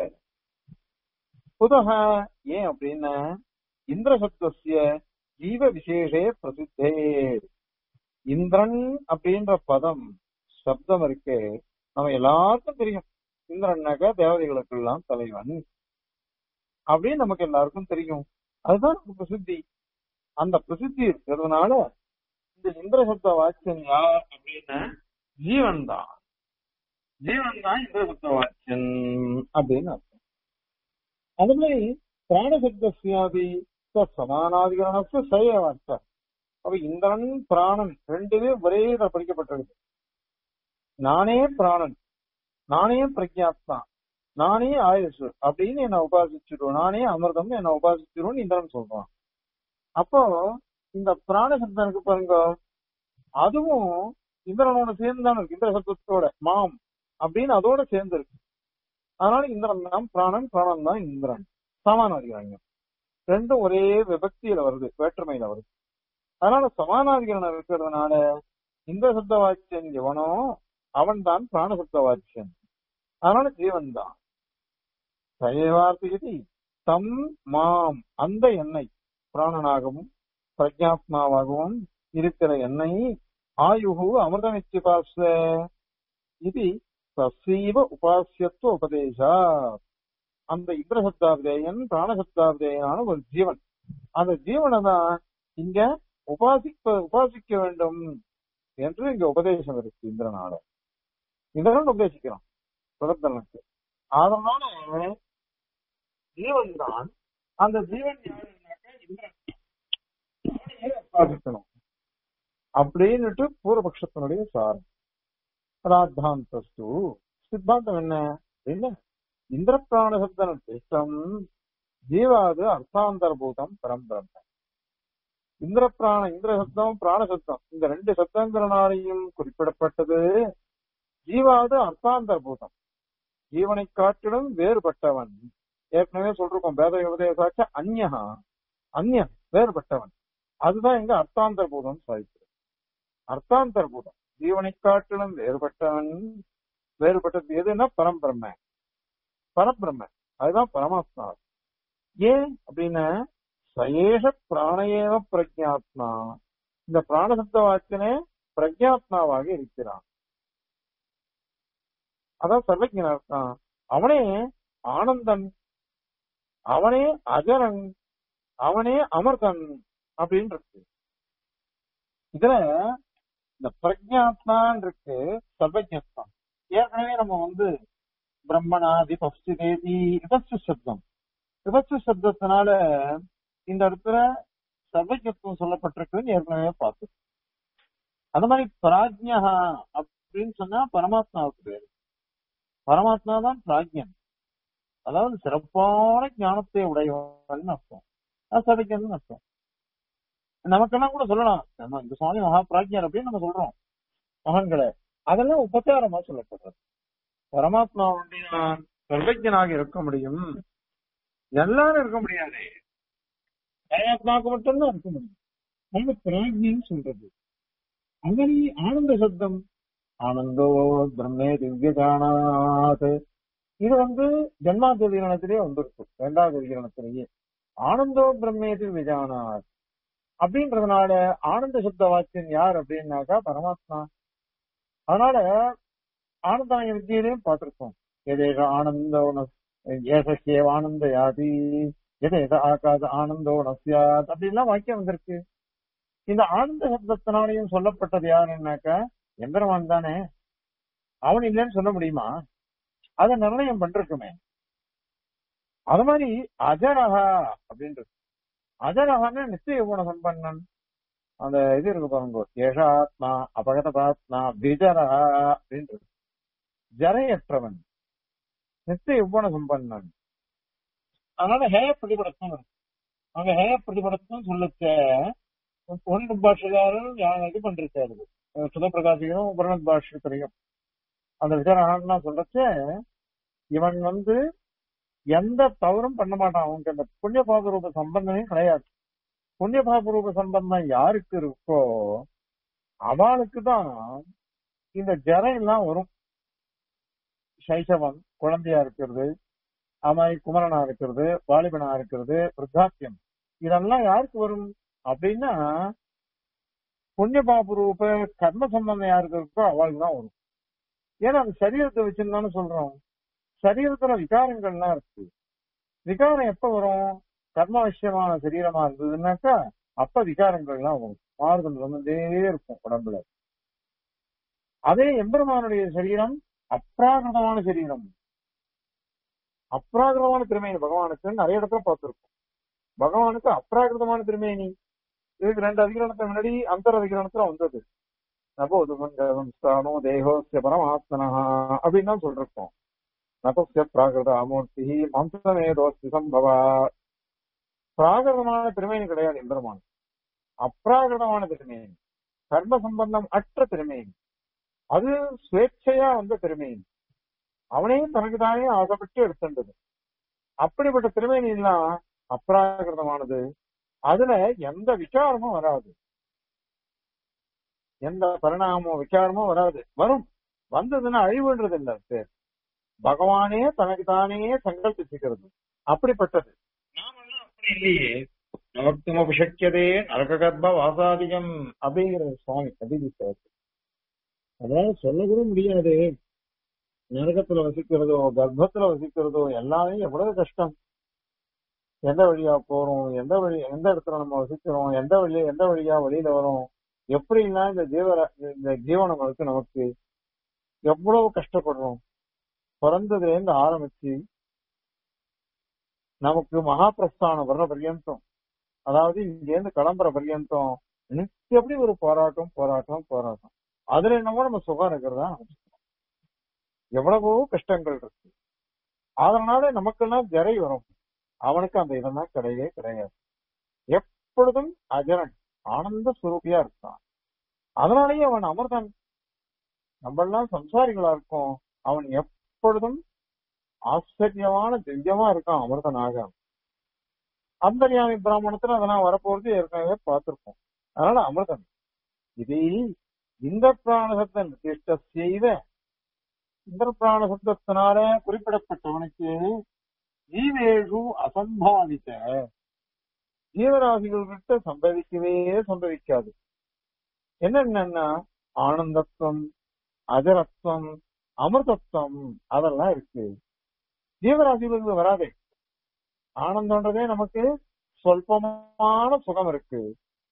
புதக ஏன் அப்படின்னா இந்திர சப்தசிய ஜீவ விசேஷே பிரசித்தே இந்திரன் அப்படின்ற பதம் சப்தம் இருக்கே நம்ம எல்லாருக்கும் தெரியும் இந்திரன்னாக்கா தேவதைகளுக்கு எல்லாம் தலைவன் அப்படின்னு நமக்கு எல்லாருக்கும் தெரியும் அதுதான் நமக்கு பிரசித்தி அந்த பிரசித்தி இருக்கிறதுனால இந்த இந்திர சப்த வாக்கியம் யார் அப்படின்னா ஜீவன் தான் ஜீவன் தான் இந்திர சப்த வாக்கியம் அப்படின்னு அர்த்தம் அது மாதிரி பிராணசப்தியாதி சமானாதிகரணத்து சய வார்த்தை அப்ப இந்திரன் பிராணன் ரெண்டுமே ஒரே இதில் படிக்கப்பட்டிருக்கு நானே பிராணன் நானே பிரக்யாத்மா நானே ஆயுசு அப்படின்னு என்ன உபாசிச்சிருவோம் நானே அமிர்தம் என்ன உபாசிச்சிருவோம் இந்திரன் சொல்றான் அப்போ இந்த பிராண சப்தம் இருக்கு பாருங்க அதுவும் இந்திரனோட சேர்ந்து தான் இருக்கு இந்திர சப்தத்தோட மாம் அப்படின்னு அதோட சேர்ந்து இருக்கு அதனால இந்திரன் தான் பிராணன் பிராணன் தான் இந்திரன் சமானாதிகாரங்க ரெண்டும் ஒரே விபக்தியில வருது வேற்றுமையில வருது அதனால சமானாதிகரணம் இருக்கிறதுனால இந்த சப்த வாக்கியன் எவனோ அவன் தான் பிராண சப்த வாக்கியன் அதனால ஜீவன் தான் சயவார்த்திகதி தம் மாம் அந்த எண்ணெய் பிராணனாகவும் பிரஜாத்மாவாகவும் இருக்கிற எண்ணெய் ஆயுகு அமிர்தமிச்சுபாச இது சசீவ உபாசியத்துவ உபதேசா அந்த இந்திரசப்தாபிதேயன் பிராணசப்தாபிதேயனான ஒரு ஜீவன் அந்த ஜீவனை தான் இங்க உபாசிக்க உபாசிக்க வேண்டும் என்று இங்க உபதேசம் இருக்கு இந்திரனால இந்திரன் உபதேசிக்கிறான் பிரதத்தனுக்கு அதனால ஜீவன் தான் அந்த ஜீவன் யாருன்னாக்கா இந்திரன் அவனையே உபாசிக்கணும் அப்படின்னுட்டு பூர்வபக்ஷத்தினுடைய சாரம் ராத்தாந்தஸ்து சித்தாந்தம் என்ன இல்ல இந்திர பிராண சப்தன திஷ்டம் ஜீவாது அர்த்தாந்தர்பூதம் பரம்பிரம்ம இந்திர பிராண இந்திர சப்தம் பிராண சப்தம் இந்த ரெண்டு சப்தங்கிறனாலையும் குறிப்பிடப்பட்டது ஜீவாது அர்த்தாந்தர்பூதம் ஜீவனை காட்டிலும் வேறுபட்டவன் ஏற்கனவே சொல்றோம் வேத உபதேசாச்ச அந்யகா அந்யன் வேறுபட்டவன் அதுதான் எங்க அர்த்தாந்தர்பூதம் சாதிக்கிறது அர்த்தாந்தர்பூதம் ஜீவனை காட்டிலும் வேறுபட்டவன் வேறுபட்டது எதுன்னா பரம்பிரம்ம பரபிரம்ம அதுதான் பரமாத்மா ஏன் அப்படின்னா சயேஷ பிராணயேவ பிரஜாத்மா இந்த பிராணசப்த வாக்கியனே பிரஜாத்மாவாக இருக்கிறான் அதான் சர்வஜனா இருக்கான் அவனே ஆனந்தன் அவனே அஜரன் அவனே அமர்தன் அப்படின்னு இருக்கு இதுல இந்த பிரஜாத்மான் இருக்கு சர்வஜத்மா ஏற்கனவே நம்ம வந்து பிரம்மணாதி பஸ்திதேதி விபஸ்து சப்தம் விபஸ்து சப்தத்தினால இந்த இடத்துல சர்வஜத்துவம் சொல்லப்பட்டிருக்குன்னு ஏற்கனவே பார்த்தோம் அந்த மாதிரி பிராஜ்யா அப்படின்னு சொன்னா பரமாத்மாவுக்கு பேரு பரமாத்மா தான் பிராஜ்யன் அதாவது சிறப்பான ஞானத்தை உடையவன் அர்த்தம் அது சர்வஜன் அர்த்தம் நமக்கெல்லாம் கூட சொல்லலாம் நம்ம இந்த சுவாமி மகா பிராஜ்யர் அப்படின்னு நம்ம சொல்றோம் மகன்களை அதெல்லாம் உபச்சாரமா சொல்லப்படுறது பரமாத்மா நான் சர்வஜனாக இருக்க முடியும் எல்லாரும் இருக்க முடியாது பரமாத்மாவுக்கு மட்டும்தான் இருக்க முடியும் நம்ம பிராஜ்யன்னு சொல்றது அங்கனி ஆனந்த சப்தம் ஆனந்தோ பிரம்மே திவ்யகானாத் இது வந்து ஜென்மாந்த விகரணத்திலேயே வந்திருக்கு இரண்டாவது விகரணத்திலேயே ஆனந்தோ பிரம்மேதி விஜானாத் அப்படின்றதுனால ஆனந்த சப்த வாக்கியம் யார் அப்படின்னாக்கா பரமாத்மா அதனால ஆனந்தாய வித்தியிலையும் பார்த்திருக்கோம் எதேக ஆனந்தோ ஏசேவ ஆனந்த யாதி எதேக ஆகாத ஆனந்தோ நசியாத் அப்படின்லாம் வாக்கியம் வந்திருக்கு இந்த ஆனந்த சப்தத்தினாலையும் சொல்லப்பட்டது யாருன்னாக்கா எம்பெருமான் தானே அவன் இல்லைன்னு சொல்ல முடியுமா அதை நிர்ணயம் பண்றக்குமே அது மாதிரி அஜரஹா அப்படின்றது அஜரஹான்னு நித்திய குண சம்பன்னன் அந்த இது இருக்கு பாருங்க ஏஷாத்மா அபகதபாத்மா விஜரா அப்படின்றது ஜரையற்றவன் நித்திய யுவன சம்பன்னன் அதனால ஹேய பிரதிபடத்தும் இருக்கு அங்க ஹேய பிரதிபடத்தும் சொல்லச்ச ஒன்று பாஷகாரர் யா- இது பண்றாரு சுதப்பிரகாசிகரும் உபரணத் பாஷ்யத்திலையும் அந்த விசாரணா சொல்றச்ச இவன் வந்து எந்த தவறும் பண்ண மாட்டான் அவனுக்கு அந்த புண்ணிய பாப ரூப சம்பந்தமே கிடையாது புண்ணிய பாப ரூப சம்பந்தம் யாருக்கு இருக்கோ அவளுக்கு தான் இந்த ஜரம் எல்லாம் வரும் சைசவம் குழந்தையா இருக்கிறது அமாய் குமரனா இருக்கிறது வாலிபனா இருக்கிறது விருத்தாக்கியம் இதெல்லாம் யாருக்கு வரும் அப்படின்னா புண்ணிய பாப ரூப கர்ம சம்பந்தம் யாருக்கு இருக்கோ அவளுக்கு தான் வரும் ஏன்னா அந்த சரீரத்தை வச்சுன்னு சொல்றோம் சரீரத்துல விகாரங்கள்லாம் இருக்கு விகாரம் எப்ப வரும் கர்மவசியமான சரீரமா இருந்ததுன்னாக்கா அப்ப விகாரங்கள்லாம் வரும் மாறுதல் வந்துட்டே இருக்கும் உடம்புல அதே எம்பெருமானுடைய சரீரம் அப்ராகிருதமான சரீரம் அப்ராகிருதமான திருமேனி பகவானுக்கு நிறைய இடத்துல பார்த்திருக்கோம் பகவானுக்கு அப்ராகிருதமான திருமேனி இதுக்கு ரெண்டு அதிகரணத்தை முன்னாடி அந்தர் அதிகரணத்துல வந்தது நபோது மங்கலம் ஸ்தானோ தேகோஸ்ய பரமாத்மனா அப்படின்னு தான் சொல்லிருக்கோம் நபஸ்ய பிராகிருத அமூர்த்தி மம்சமே தோஸ்தி சம்பவா பிராகிருதமான திருமேனி கிடையாது எம்பெருமான் அப்ராகிருதமான திருமேனி கர்ம சம்பந்தம் அற்ற திருமேனி அது சுவேட்சையா வந்த திருமேனி அவனே தனக்கு தானே ஆசைப்பட்டு எடுத்துட்டது அப்படிப்பட்ட திருமேனி எல்லாம் அப்ராகிருதமானது அதுல எந்த விகாரமும் வராது எந்த பரிணாமோ விகாரமும் வராது வரும் வந்ததுன்னா அழிவுன்றது இல்ல பேர் பகவானே தனக்கு தானே சங்கல்பிச்சுக்கிறது அப்படிப்பட்டது நாமெல்லாம் அப்படி இல்லையே நமக்கும் அபிஷக்கியதே நரக கர்ப்ப வாசாதிகம் அப்படிங்கிற சுவாமி கபிதி சேர்த்து அதாவது சொல்ல கூட முடியாது நரகத்துல வசிக்கிறதோ கர்ப்பத்துல வசிக்கிறதோ எல்லாமே எவ்வளவு கஷ்டம் எந்த வழியா போறோம் எந்த வழி எந்த இடத்துல நம்ம வசிக்கிறோம் எந்த வழி எந்த வழியா வெளியில வரோம் எப்படின்னா இந்த ஜீவ இந்த ஜீவனங்களுக்கு நமக்கு எவ்வளவு கஷ்டப்படுறோம் பிறந்ததுல இருந்து ஆரம்பிச்சு நமக்கு மகாபிரஸ்தானம் வர்ற பர்யந்தம் அதாவது இங்க இருந்து கிளம்புற பர்யந்தம் எப்படி ஒரு போராட்டம் போராட்டம் போராட்டம் அதுல என்னமோ நம்ம சுகம் இருக்கிறதா எவ்வளவோ கஷ்டங்கள் இருக்கு அதனால நமக்கெல்லாம் ஜரை வரும் அவனுக்கு அந்த இதெல்லாம் கிடையவே கிடையாது எப்பொழுதும் அஜரன் ஆனந்த சுரூபியா இருக்கான் அதனாலேயே அவன் அமிர்தன் நம்ம எல்லாம் சம்சாரிகளா இருக்கோம் அவன் எப்பொழுதும் ஆச்சரியமான திவ்யமா இருக்கான் அமிர்தனாக அந்தர்யாமி பிராமணத்துல அதெல்லாம் வரப்போறது ஏற்கனவே பார்த்திருக்கோம் அதனால அமிர்தன் இது இந்த பிராணசப்த நிர்திஷ்ட செய்த இந்த பிராண சப்தத்தினால குறிப்பிடப்பட்டவனுக்கு ஜீவேஷு அசம்பாவித்த ஜீவராசிகள் கிட்ட சம்பவிக்கவே சம்பவிக்காது என்னென்னா ஆனந்தத்துவம் அஜரத்துவம் அமிர்தத்துவம் அதெல்லாம் இருக்கு ஜீவராசிகளுக்கு வராதே ஆனந்தம்ன்றதே நமக்கு சொல்பமான சுகம் இருக்கு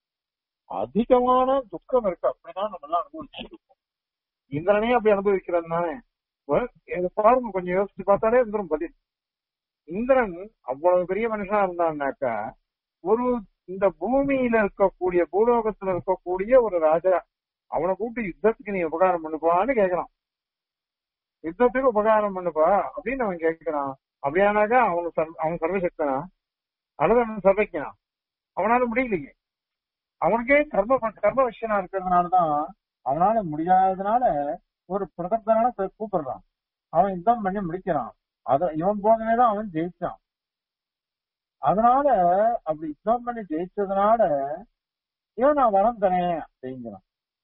அதிகமான துக்கம் இருக்கு அப்படிதான் நம்ம எல்லாம் அனுபவிச்சிருக்கோம் இந்திரனே அப்படி அனுபவிக்கிறது தானே பாருங்க கொஞ்சம் யோசிச்சு பார்த்தாலே இந்திரன் பதில் இந்திரன் அவ்வளவு பெரிய மனுஷனா இருந்தான்னாக்கா ஒரு இந்த பூமியில இருக்கக்கூடிய பூலோகத்துல இருக்கக்கூடிய ஒரு ராஜா அவனை கூப்பிட்டு யுத்தத்துக்கு நீ உபகாரம் பண்ணுப்பான்னு கேட்கறான் யுத்தத்துக்கு உபகாரம் பண்ணுப்பா அப்படின்னு அவன் கேட்கிறான் அப்படியானாக்கா அவன் அவன் சர்வசக்தனா அல்லது அவன் சர்வஜனா அவனால முடியலையே அவனுக்கே கர்ம கர்ம விஷயனா இருக்கிறதுனாலதான் அவனால முடியாததுனால ஒரு பிரதர்த்தனால கூப்பிடுறான் அவன் யுத்தம் பண்ணி முடிக்கிறான் அத இவன் போனவேதான் அவன் ஜெயிச்சான் அதனால அப்படி யுத்தம் பண்ணி ஜெயிச்சதுனால இவன் நான் வரம் தரேன் அப்படிங்கிறான்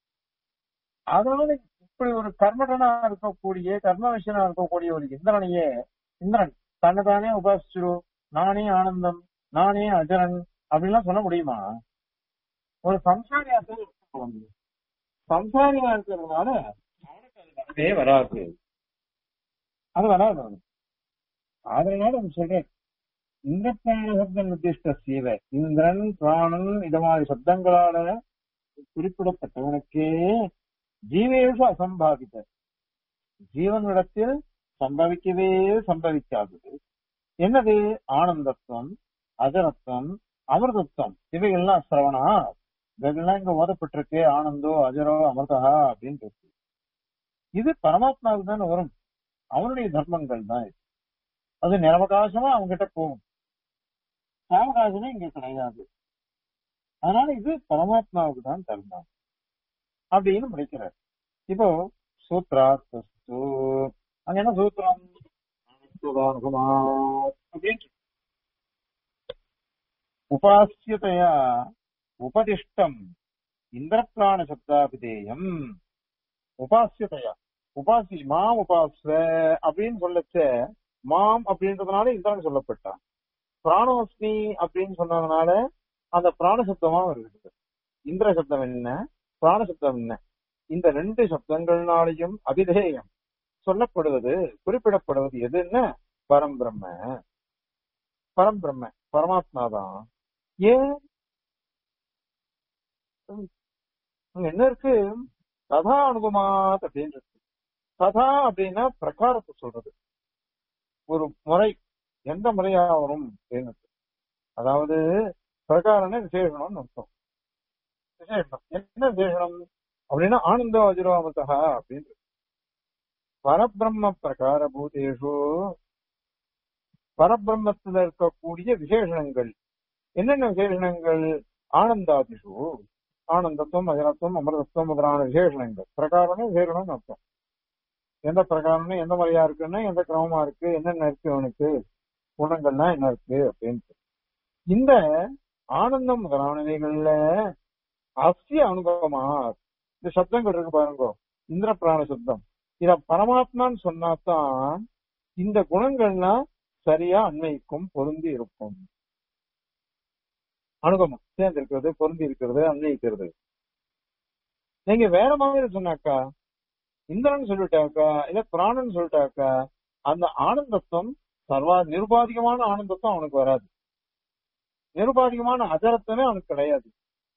அதனால இப்படி ஒரு கர்மடனா இருக்கக்கூடிய கர்ம விஷயனா இருக்கக்கூடிய ஒரு இந்திரனையே இந்திரன் தன்னைத்தானே உபாசிச்சிரு நானே ஆனந்தம் நானே அஜரன் அப்படின்லாம் சொல்ல முடியுமா ஒரு சம்சாரியா சம்சாரியா இருக்கிறதுனால அவனுக்கு அது வரவே வராது அது வராது அவனுக்கு அதனால சொல்றேன் இந்த பிராண சப்த நிர்திஷ்ட சீவை இந்திரன் பிராணன் இது மாதிரி சப்தங்களால குறிப்பிடப்பட்டவனுக்கே ஜீவேஷு அசம்பாவித ஜீவனிடத்தில் சம்பவிக்கவே சம்பவிக்காதது என்னது ஆனந்தத்துவம் அஜரத்துவம் அமிர்தத்துவம் இவைகள்லாம் சிரவணா இதெல்லாம் இங்க ஓதப்பட்டிருக்கு ஆனந்தோ அஜரோ அமிர்தா அப்படின்னு இருக்கு இது பரமாத்மாவுக்கு தானே வரும் அவனுடைய தர்மங்கள் தான் இது அது நிரவகாசமா அவங்ககிட்ட போகும் சாவகாசமே இங்க கிடையாது அதனால இது பரமாத்மாவுக்கு தான் தர்மம் அப்படின்னு முடிக்கிறார் இப்போ சூத்ரார்த்தஸ்து அங்க என்ன சூத்திரம் அப்படின்னு உபாசியதையா உபதிஷ்டம் இந்திரப்பிராண சப்தாபிதேயம் உபாசியதையா உபாசி மாம் உபாச அப்படின்னு சொல்லச்ச மாம் அப்படின்றதுனால இந்திரன் சொல்லப்பட்டான் பிராணோஸ்மி அப்படின்னு சொன்னதுனால அந்த பிராண சப்தமா வருகிறது இந்திர சப்தம் என்ன பிராண சப்தம் என்ன இந்த ரெண்டு சப்தங்கள்னாலையும் அபிதேயம் சொல்லப்படுவது குறிப்பிடப்படுவது எதுன்னா பரம்பிரம்ம பரம்பிரம்ம பரமாத்மா தான் ஏன் அங்க என்ன இருக்கு கதா அனுபமாத் அப்படின்னு இருக்கு கதா அப்படின்னா பிரகாரத்தை சொல்றது ஒரு முறை எந்த முறையா வரும் அப்படின்னு இருக்கு. அதாவது பிரகாரம்னா விசேஷம்னு அர்த்தம் விசேஷம் என்ன விசேஷம் அப்படின்னா ஆனந்தோ அஜிரோமதா அப்படின்னு இருக்கு. பரபிரம்ம பிரகார பூதேஷு பரபிரம்மத்துல இருக்கக்கூடிய விசேஷணங்கள் என்னென்ன விசேஷணங்கள் ஆனந்தாதிஷு ஆனந்தத்துவம் அஜரத்துவம் அமிர்தத்துவம் முதலான விசேஷணங்கள் பிரகாரமே விசேஷணம்னு அர்த்தம் எந்த பிரகாரம்னு எந்த முறையா இருக்குன்னா எந்த கிரமமா இருக்கு என்னென்ன இருக்கு அவனுக்கு குணங்கள்னா என்ன இருக்கு அப்படின்ட்டு இந்த ஆனந்தம் முதலானவைகள்ல அஸ்ய அனுபவமா இந்த சப்தங்கள் இருக்கு பாருங்க இந்திர பிராண சப்தம் இத பரமாத்மான்னு சொன்னாதான் இந்த குணங்கள்லாம் சரியா அன்வைக்கும் பொருந்தி இருக்கும் அனுகமம் சேர்ந்து இருக்கிறது பொருந்தி இருக்கிறது அன்வயிக்கிறது நீங்க வேற மாதிரி சொன்னாக்கா இந்திரன் சொல்லிட்டாக்கா இல்ல பிராணன் சொல்லிட்டாக்கா அந்த ஆனந்தத்துவம் சர்வா நிருபாதிகமான ஆனந்தத்துவம் அவனுக்கு வராது நிருபாதிகமான அஜரத்துவமே அவனுக்கு கிடையாது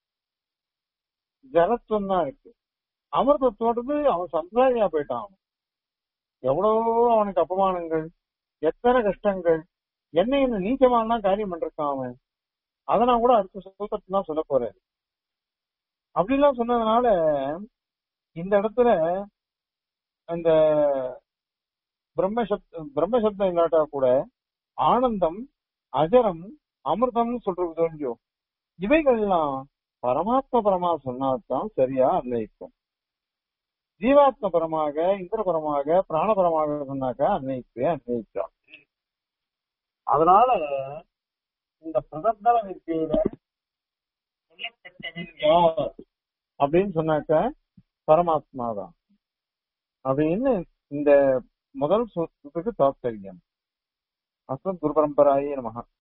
ஜலத்துவம் தான் இருக்கு அமிர்தத்தோடது அவன் சம்சாரியா போயிட்டான் அவன். எவ்வளவோ அவனுக்கு அபமானங்கள் எத்தனை கஷ்டங்கள் என்ன என்ன நீச்சமானலாம் காரியம் பண்ணிருக்கான் அவன் அதை நான் கூட அடுத்த சூத்திரத்துல தான் சொல்ல போறேன் அப்படிலாம் சொன்னதுனால இந்த இடத்துல அந்த பிரம்மசப்த பிரம்மசப்தம் இல்லாட்டா கூட ஆனந்தம் அஜரம் அமிர்தம்னு சொல்றது தோன்றியோ இவைகள்லாம் பரமாத்ம பரமா சொன்னாதான் சரியா அன்வயிக்கும் ஜீவாத்ம பரமாக இந்திரபரமாக பிராணபரமாக சொன்னாக்கா அன்வயிக்கவே அன்வயிக்காது அதனால இந்த பிரதர்தன வித்தியில சொல்லப்பட்டவன் யார் அப்படின்னு சொன்னாக்க பரமாத்மா தான் அப்படின்னு இந்த முதல் சூத்திரத்துக்கு தாத்பரியம் அஸ்மத் குரு பரம்பராயே நமக